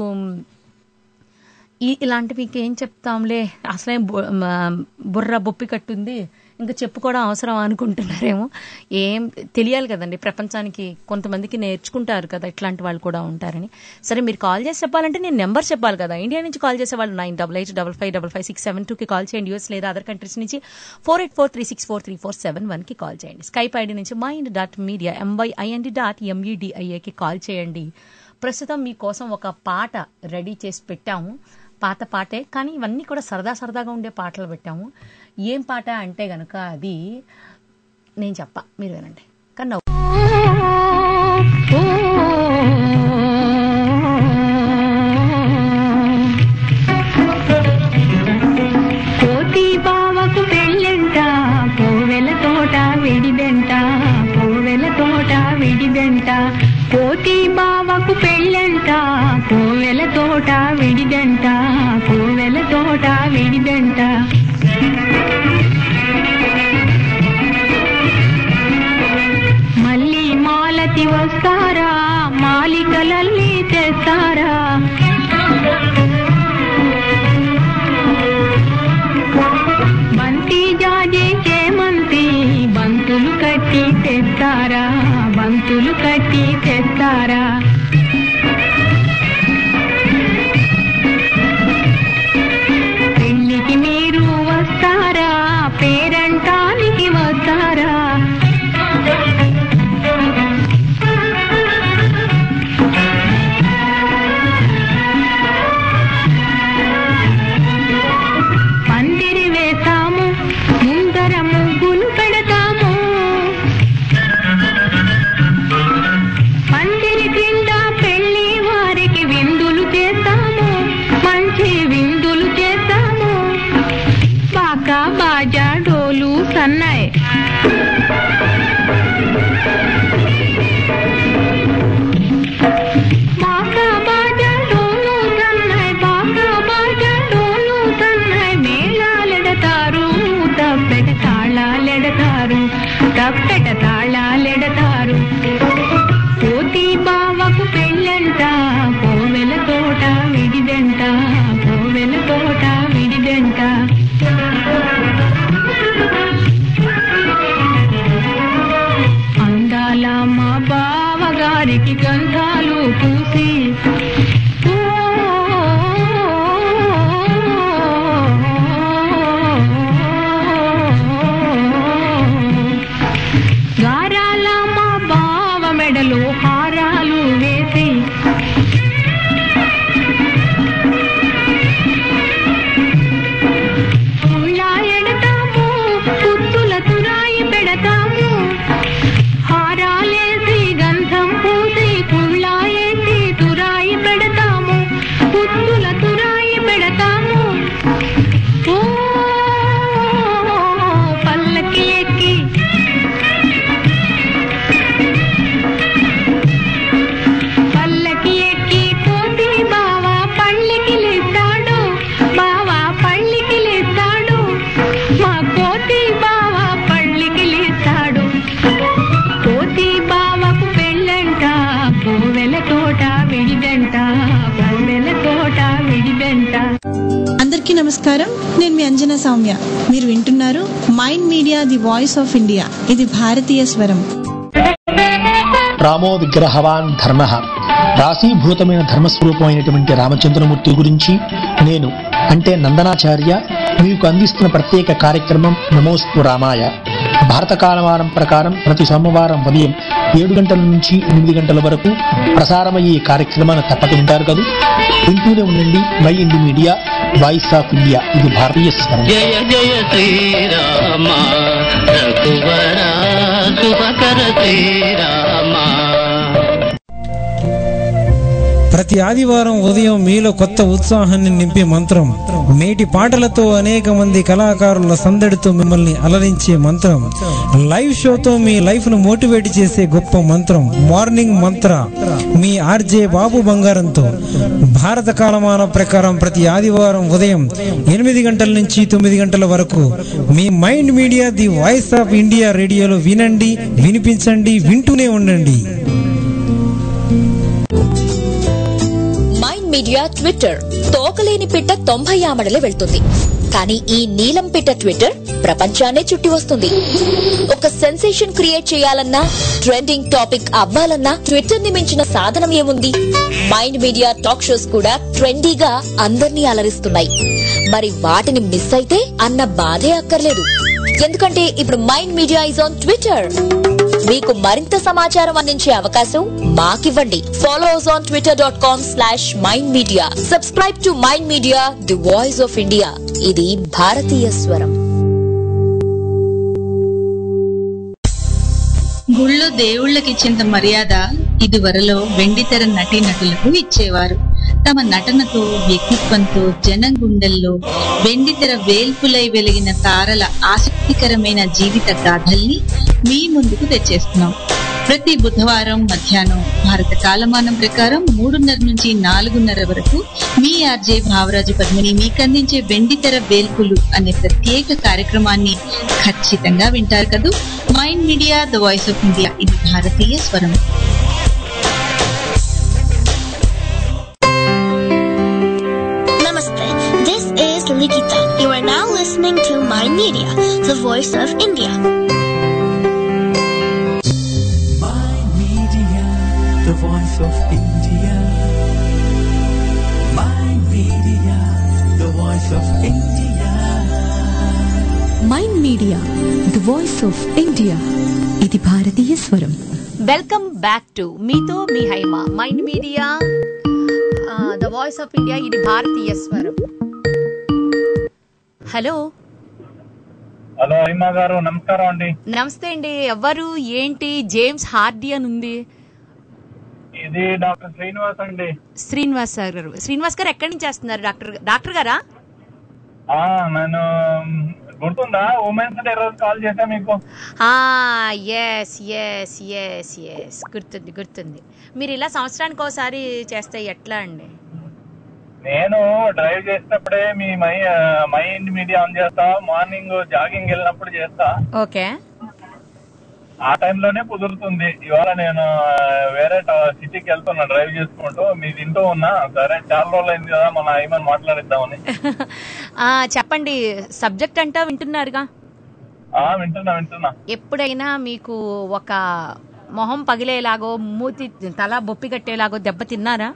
ఈ ఇలాంటివి ఇంకేం చెప్తాంలే అసలే బు- మ- బుర్ర బొప్పి కట్టుంది ఇంకా చెప్పుకోవడం అవసరం అనుకుంటున్నారేమో ఏం తెలియాలి కదండి ప్రపంచానికి కొంతమందికి నేర్చుకుంటారు కదా ఇట్లాంటి వాళ్ళు కూడా ఉంటారని సరే మీరు కాల్ చేసి చెప్పాలంటే నేను నెంబర్ చెప్పాలి కదా ఇండియా నుంచి కాల్ చేసే వాళ్ళు nine double eight double five double five six seven టూకి కాల్ చేయండి యూఎస్ లేదా అదర్ కంట్రీస్ నుంచి four eight four three six four three four seven వన్కి కాల్ చేయండి స్కైప్ ఐడి నుంచి mind dot media M Y I N D dot ఎంఈడిఐఏకి కాల్ చేయండి ప్రస్తుతం మీకోసం ఒక పాట రెడీ చేసి పెట్టాము పాత పాటే కానీ ఇవన్నీ కూడా సరదా సరదాగా ఉండే పాటలు పెట్టాము ఏం పాట అంటే గనుక అది నేను చెప్ప మీరు వినండి కానీ నవ్వు- కోతి బావకు పెళ్ళంట కోవెల తోట విడిదంట కోవెల తోట విడిదంట కోతి బావకు పెళ్ళంట కోవెల తోట విడిదంట కోవెల తోట విడిదంట మళ్ళీ మాలతి వస్తారా మాలికలల్లి తెస్తారా బంతి జాజి చేమంతి బంతులు కట్టి తెస్తారా బంతులు కట్టి తెస్తారా పెళ్లికి మీరు వస్తారా పేరంటానికి వస్తారా పందిరి వేస్తాము ముందర ముగ్గులు పెడతాము పందిరి కింద పెళ్లి వారికి విందులు చేస్తాము మంచి విందులు చేస్తాము బాకా బాజా డోలు సన్నాయి బాకా బాజా డోలు సన్నాయి బాకా బాజా డోలు సన్నాయి మేళాలెడతారు తప్పెట తాళాలెడతారు తప్పెట తాళాలెడతారు కోతి బావకు పెళ్ళంట కోవెల తోట విడిదంట కోవెల తోట విడిదంట అందాల మా బావగారికి గంధాలు పూసి గారాల మా బావ మెడలో హారాలు వేసి ఉళ్ళా ఎడతాము పుత్తుల తురాయి పెడతాము హారాలేసి గంధం పూసి కుళ్ళాయేసి తురాయి పెడతాము పుత్తుల తురాయి పెడతాము ఓ పల్లకి ఎక్కి పల్లకి ఎక్కి కోతి బావా పళ్ళకి లేస్తాడు బావా పళ్ళకి లేస్తాడు మా కోతి బావా పళ్ళకి లేస్తాడు కోతి బావకు పెళ్ళంట కోవెల తోట విడిదంట కోవెల తోట విడిదంట అందరికీ నమస్కారం నేను మీ అంజనా సౌమ్య మీరు వింటున్నారు mind media the voice of India ఇది భారతీయ స్వరం రామో విగ్రహవాన్ ధర్మ రాశీభూతమైన ధర్మస్వరూపమైనటువంటి రామచంద్రమూర్తి గురించి నేను అంటే నందనాచార్య మీకు అందిస్తున్న ప్రత్యేక కార్యక్రమం నమోస్తు రామాయ భారత కాలమానం ప్రకారం ప్రతి సోమవారం ఉదయం ఏడు గంటల నుంచి ఎనిమిది గంటల వరకు ప్రసారమయ్యే ఈ కార్యక్రమాన్ని తప్పక వింటారు కదా వింటూనే ఉండండి mind media voice of India ఇది భారతీయ స్వరం జయ జయ శ్రీరామ రఘువర శుభకర శ్రీరామ ప్రతి ఆదివారం ఉదయం మీలో కొత్త ఉత్సాహాన్ని నింపే మంత్రం మేటి పాటలతో అనేక మంది కళాకారుల సందడితో మిమ్మల్ని అలరించే మంత్రం లైవ్ షోతో మీ లైఫ్ ను మోటివేట్ చేసే గొప్ప మంత్రం మార్నింగ్ మంత్ర మీ ఆర్జే బాబు బంగారంతో భారత కాలమాన ప్రకారం ప్రతి ఆదివారం ఉదయం ఎనిమిది గంటల నుంచి తొమ్మిది గంటల వరకు మీ mind media the voice of India రేడియోలో వినండి వినిపించండి వింటూనే ఉండండి మైండ్ మీడియా ట్విట్టర్ తోకలేని పిట్ట తొంభై ఆమడలే వెళ్తుంది కానీ ఈ నీలం పిట్ట ట్విట్టర్ ప్రపంచాన్నే చుట్టి వస్తుంది ఒక సెన్సేషన్ క్రియేట్ చేయాలన్నా ట్రెండింగ్ టాపిక్ అవ్వాలన్నా ట్విట్టర్ ని మించిన సాధనం ఏముంది మైండ్ మీడియా టాక్ షోస్ కూడా ట్రెండీగా అందర్నీ అలరిస్తున్నాయి మరి వాటిని మిస్ అయితే అన్న బాధే అక్కర్లేదు ఎందుకంటే ఇప్పుడు mind media is on Twitter మీకు మరింత సమాచారం అందించే అవకాశం మాకివ్వండి follow us on Twitter dot com slash mind media subscribe to mind media the voice of India ఇది భారతీయ స్వరం గుళ్ళో దేవుళ్ళకి ఇచ్చేంత మర్యాద ఇదివరలో వెండితెర నటీ నటులకు ఇచ్చేవారు తమ నటనతో వ్యక్తిత్వంతో జనం గుండెల్లో వెండితెర వేల్పులై వెలిగిన తారల ఆసక్తికరమైన జీవిత గాథల్ని మీ ముందుకు తెచ్చేస్తున్నాం ప్రతి బుధవారం మధ్యాహ్నం భారత కాలమానం ప్రకారం మూడున్నర నుంచి నాలుగున్నర వరకు మీ ఆర్జే భావరాజు పద్మిని మీకు అందించే వెండితెర వేల్పులు అనే ప్రత్యేక కార్యక్రమాన్ని ఖచ్చితంగా వింటారు కదూ mind media the voice of India ఇది భారతీయ స్వరం Namaste. This is Likita. You are now listening to My Media, the voice of India. Media, the voice of India. My media, the voice of India. Mind media the voice of India ఇది భారతీయ స్వరం welcome back to మీతో మీ Haima mind media the voice of India ఇది భారతీయ స్వరం hello hello Haima గారు నమస్కారం అండి నమస్తే అండి ఎవరు ఏంటి జేమ్స్ హార్డీ అని ఉంది ఇది డాక్టర్ శ్రీనివాస్ అండి శ్రీనివాస్ సార్ గారు శ్రీనివాస్ గారు ఎక్కడి నుంచి చేస్తున్నారు డాక్టర్ డాక్టర్ గారా ఆ నేను గుర్తుందా ఉమెన్స్ డే రోజు కాల్ చేశా మీకు ఎస్ ఎస్ ఎస్ ఎస్ గుర్తుంది గుర్తుంది మీరు ఇలా సంవత్సరానికి ఒకసారి చేస్తే ఎట్లా అండి నేను డ్రైవ్ చేసేటప్పుడే మీ మై మైండ్ మీడియా ఆన్ చేస్తా మార్నింగ్ జాగింగ్ వెళ్ళినప్పుడు చేస్తా ఓకే ఆ టైంలోనే కుదురుతుంది ఇవాళ నేను ఆ, వేరే ట- సిటీకి వెళ్తున్నా డ్రైవ్ చేసుకుంటూ మీ తింటూ ఉన్నా సరే చాలా రోజులు అయింది కదా మన ఐమన్ మాట్లాడిద్దామని ఆ, చెప్పండి సబ్జెక్ట్ అంటా వింటున్నారుగా ఆ వింటున్నా వింటున్నా ఎప్పుడైనా మీకు ఒక మొహం పగిలేలాగో మూతి తల బొప్పి కట్టేలాగో దెబ్బ తిన్నారా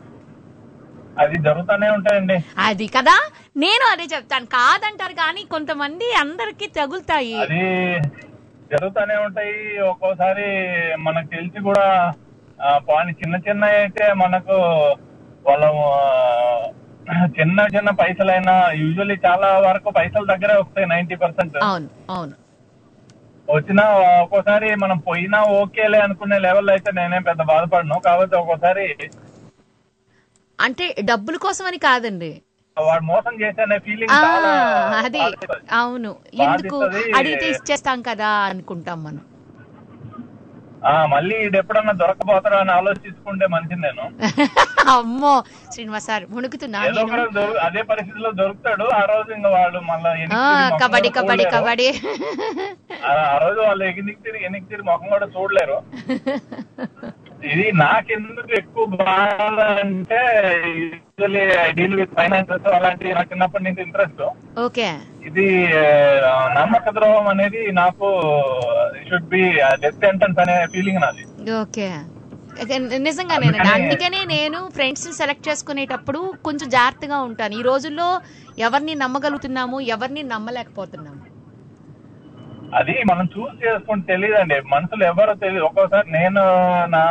అది జరుగుతూనే ఉంటాయండి అది కదా నేను అదే చెప్తాను కాదంటారు కానీ కొంతమంది అందరికి తగులుతాయి అది జరుగుతూనే ఉంటాయి ఒక్కోసారి మనకు తెలిసి కూడా ఆ, పాని చిన్న చిన్న అయితే మనకు వాళ్ళ ఆ, చిన్న చిన్న పైసలైనా యూజువల్లీ చాలా వరకు పైసల దగ్గరే వస్తాయి నైన్టీ పర్సెంట్ అవును అవును వచ్చినా ఒక్కోసారి మనం పోయినా ఓకేలే అనుకునే లెవెల్ అయితే నేనేం పెద్ద బాధపడను కాకపోతే ఒక్కోసారి అంటే డబ్బుల కోసం అని కాదండి వాడు మోసం చేసే ఫీలింగ్ ఆ, చాలా అది బాధిస్తది. అవును ఎందుకు బాధిస్తది. అడిగితే ఇచ్చేస్తాం కదా అనుకుంటాం మనం ఆ, మళ్ళీ ఇది ఎప్పుడన్నా దొరకపోతారా అని ఆలోచించుకుంటే మంచిది నేను అమ్మో శ్రీనివాస్ సార్ మునుగుతున్నా ఏదో నేను ఒకరోజు దొరు- అదే పరిస్థితిలో దొరుకుతాడు ఆ రోజు ఇంకా వాళ్ళు మళ్ళీ ఆ, కబడ్డీ కబడ్డీ కబడ్డీ ఆ రోజు వాళ్ళు ఎగినికి తిరిగి ఎనికి తిరిగి ముఖం కూడా చూడలేరు ఇది నాకెందుకు ఎక్కువ బాధ అంటే యూజువల్లీ డీల్ విత్ ఫైనాన్సెస్ అలాంటి నాకు చిన్నప్పటి నుంచి ఇంట్రెస్ట్ ఓకే ఇది ఆ, నమ్మక ద్రోహం అనేది నాకు షుడ్ బి డెత్ ఎంట్రన్స్ అనే ఫీలింగ్ నాది ఓకే ఇక నిజంగానేనండి అందుకనే- అందుకనే నేను ఫ్రెండ్స్ సెలెక్ట్ చేసుకునేటప్పుడు కొంచెం జాగ్రత్తగా ఉంటాను ఈ రోజుల్లో ఎవరిని నమ్మగలుగుతున్నాము ఎవరిని నమ్మలేకపోతున్నాము అది మనం చూస్ చేసుకుంటే తెలియదండి మనుషులు ఎవరో తెలియదు ఒక్కోసారి నేను నా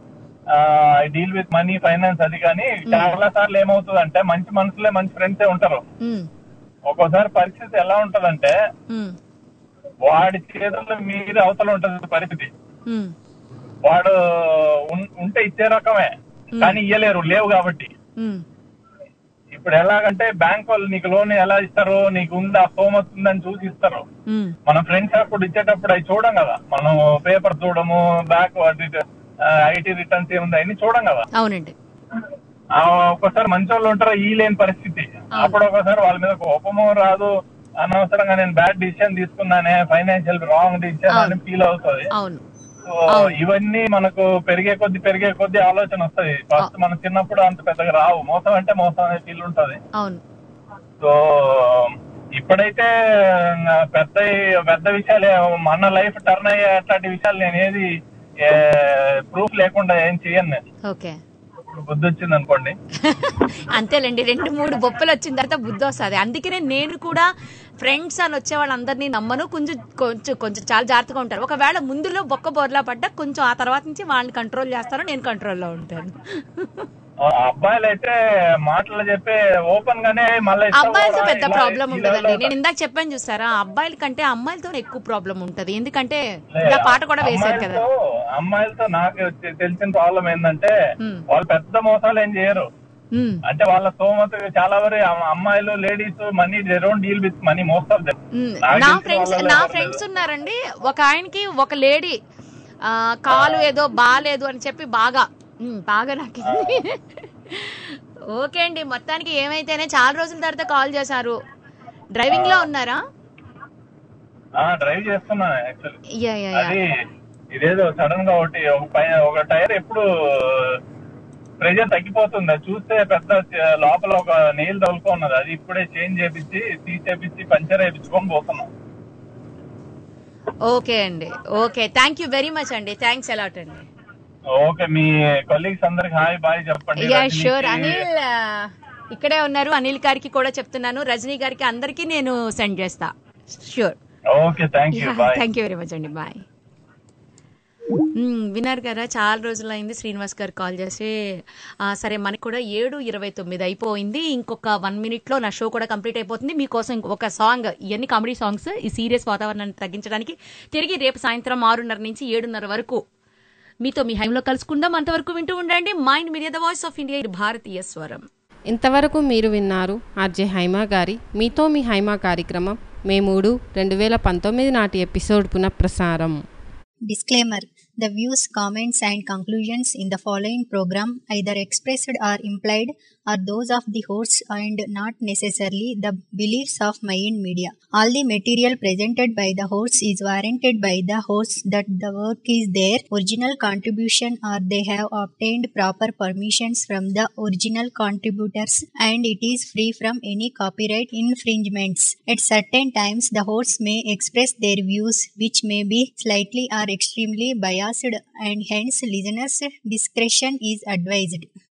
I deal with money finance అది కానీ చాలా సార్లు ఏమవుతుంది అంటే మంచి మనుషులే మంచి ఫ్రెండ్సే ఉంటారు ఉమ్, ఒక్కోసారి పరిస్థితి ఎలా ఉంటదంటే ఉమ్, వాడి చేతుల్లో మీద అవతల ఉంటది పరిస్థితి ఉమ్, వాడు ఉన్- ఉంటే ఇచ్చే రకమే కానీ ఇయ్యలేరు లేవు కాబట్టి ఉమ్, ఇప్పుడు ఎలాగంటే బ్యాంక్ వాళ్ళు నీకు లోన్ ఎలా ఇస్తారు నీకు ఉందా స్తోమత ఉందని చూసి ఇస్తారు ఉమ్, మనం ఫ్రెండ్స్ అప్పుడు ఇచ్చేటప్పుడు అవి చూడం కదా మనం పేపర్ చూడము బ్యాక్ ఐటీ రిటర్న్స్ ఏముంది అన్ని చూడం కదా అవునండి ఆ, ఒక్కోసారి మంచి వాళ్ళు ఉంటారు ఈ లేని పరిస్థితి అప్పుడు ఒకసారి వాళ్ళ మీద కోపము రాదు అనవసరంగా నేను బ్యాడ్ డిసిషన్ తీసుకున్నానే ఫైనాన్షియల్ రాంగ్ డిసిషన్ అని ఫీల్ అవుతుంది అవును సో ఇవన్నీ మనకు పెరిగే కొద్ది పెరిగే కొద్ది ఆలోచన వస్తది ఫస్ట్ మన చిన్నప్పుడు అంత పెద్దగా రావు మోసం అంటే మోసం అనే ఫీల్ ఉంటది అవును సో ఇప్పుడైతే ఆ, పెద్ద పెద్ద విషయాలు మన లైఫ్ టర్న్ అయ్యే అట్లాంటి విషయాలు నేను ఏది ప్రూఫ్ లేకుండా ఏం చేయను నేను ఓకే ఇప్పుడు బుద్ధి వచ్చింది అనుకోండి అంతేలేండి రెండు మూడు బొప్పలు వచ్చిన తర్వాత బుద్ధి వస్తుంది అందుకనే నేను కూడా ఫ్రెండ్స్ అని వచ్చే వాళ్ళందరినీ నమ్మను కొంచెం కొంచెం కొంచెం చాలా జాగ్రత్తగా ఉంటారు ఒకవేళ ముందులో బొక్క బోర్లా పడ్డా కొంచెం ఆ తర్వాత నుంచి వాళ్ళని కంట్రోల్ చేస్తాను నేను కంట్రోల్లో ఉంటాను ఆ అబ్బాయిలు అయితే మాటలు చెప్పి ఓపెన్ గానే మళ్ళీ ఇష్టం అబ్బాయిలతో కూడా పెద్ద ఇలా- ప్రాబ్లం ఇలా ఉండదండి ఇలా- నేను ఇందాక చెప్పాను చూసారా అబ్బాయిల కంటే అమ్మాయిలతో ఎక్కువ ప్రాబ్లం ఉంటది ఎందుకంటే ఇలా పాట కూడా వేశారు కదా అమ్మాయిలతో అమ్మాయిలతో నాకు తె- తెలిసిన ప్రాబ్లం ఏంటంటే వాళ్ళు పెద్ద మోసాలు ఏం చేయరు ఉమ్. అంటే వాళ్ళ స్తోమత చాలా వరకు అమ్మ- అమ్మాయిలు ladies money they don't deal with money most of them um, నా ఫ్రెండ్స్ నా ఫ్రెండ్స్ ఉన్నారండి ఒక ఆయనకి ఒక లేడీ ఆ, కాలు ఏదో బాగాలేదు అని చెప్పి బాగా ఉమ్, బాగా నాకు ఓకే అండి మొత్తానికి ఏమైతేనే చాలా రోజుల తర్వాత కాల్ చేశారు డ్రైవింగ్ లో ఉన్నారా డ్రైవ్ చేస్తున్నాను యాక్చువల్లీ యా యా యా అది ఇదేదో సడన్ గా ఒకటి ఒక పైన ఒక టైర్ ఎప్పుడు ప్రెజర్ తగ్గిపోతుంది అది చూస్తే పెద్ద చ- లోపల ఒక నీళ్ళు తగులుకో ఉన్నది అది ఇప్పుడే చేంజ్ చేపించి తీసేపించి పంచర్ వేయించుకొని పోతున్నాం ఓకే అండి okay thank you very much అండి థ్యాంక్స్ అలాట్ అండి ఓకే మీ కొలీగ్స్ అందరికి హాయ్ బాయ్ చెప్పండి యా రజనీకి- షూర్ అనిల్ ఆ, ఇక్కడే ఉన్నారు అనిల్ గారికి కూడా చెప్తున్నాను రజనీ గారికి అందరికీ నేను సెండ్ చేస్తా sure okay thank you bye thank you very much అండి బాయ్ మ్మ్, విన్నారు కదా చాలా రోజులు అయింది శ్రీనివాస్ గారు కాల్ చేసి ఆ, సరే మనకి కూడా ఏడు ఇరవై తొమ్మిది అయిపోయింది ఇంకొక వన్ మినిట్లో నా షో కూడా కంప్లీట్ అయిపోతుంది మీకోసం ఇంకొక సాంగ్ ఇవన్నీ కామెడీ సాంగ్స్ ఈ సీరియస్ వాతావరణాన్ని తగ్గించడానికి తిరిగి రేపు సాయంత్రం ఆరున్నర నుంచి ఏడున్నర వరకు మీతో మీ హైంలో కలుసుకుందాం అంతవరకు వింటూ ఉండండి mind media the voice of India ఇది భారతీయ స్వరం ఇంతవరకు మీరు విన్నారు ఆర్జే హైమా గారి మీతో మీ హైమా కార్యక్రమం మే మూడు రెండు వేల పంతొమ్మిది నాటి ఎపిసోడ్ పునఃప్రసారం Disclaimer The views, comments, and conclusions in the following program, either expressed or implied, are those of the hosts and not necessarily the beliefs of Mayan Media. All the material presented by the hosts is warranted by the hosts that the work is their original contribution or they have obtained proper permissions from the original contributors and it is free from any copyright infringements. At certain times, the hosts may express their views which may be slightly or extremely biased and hence listeners' discretion is advised.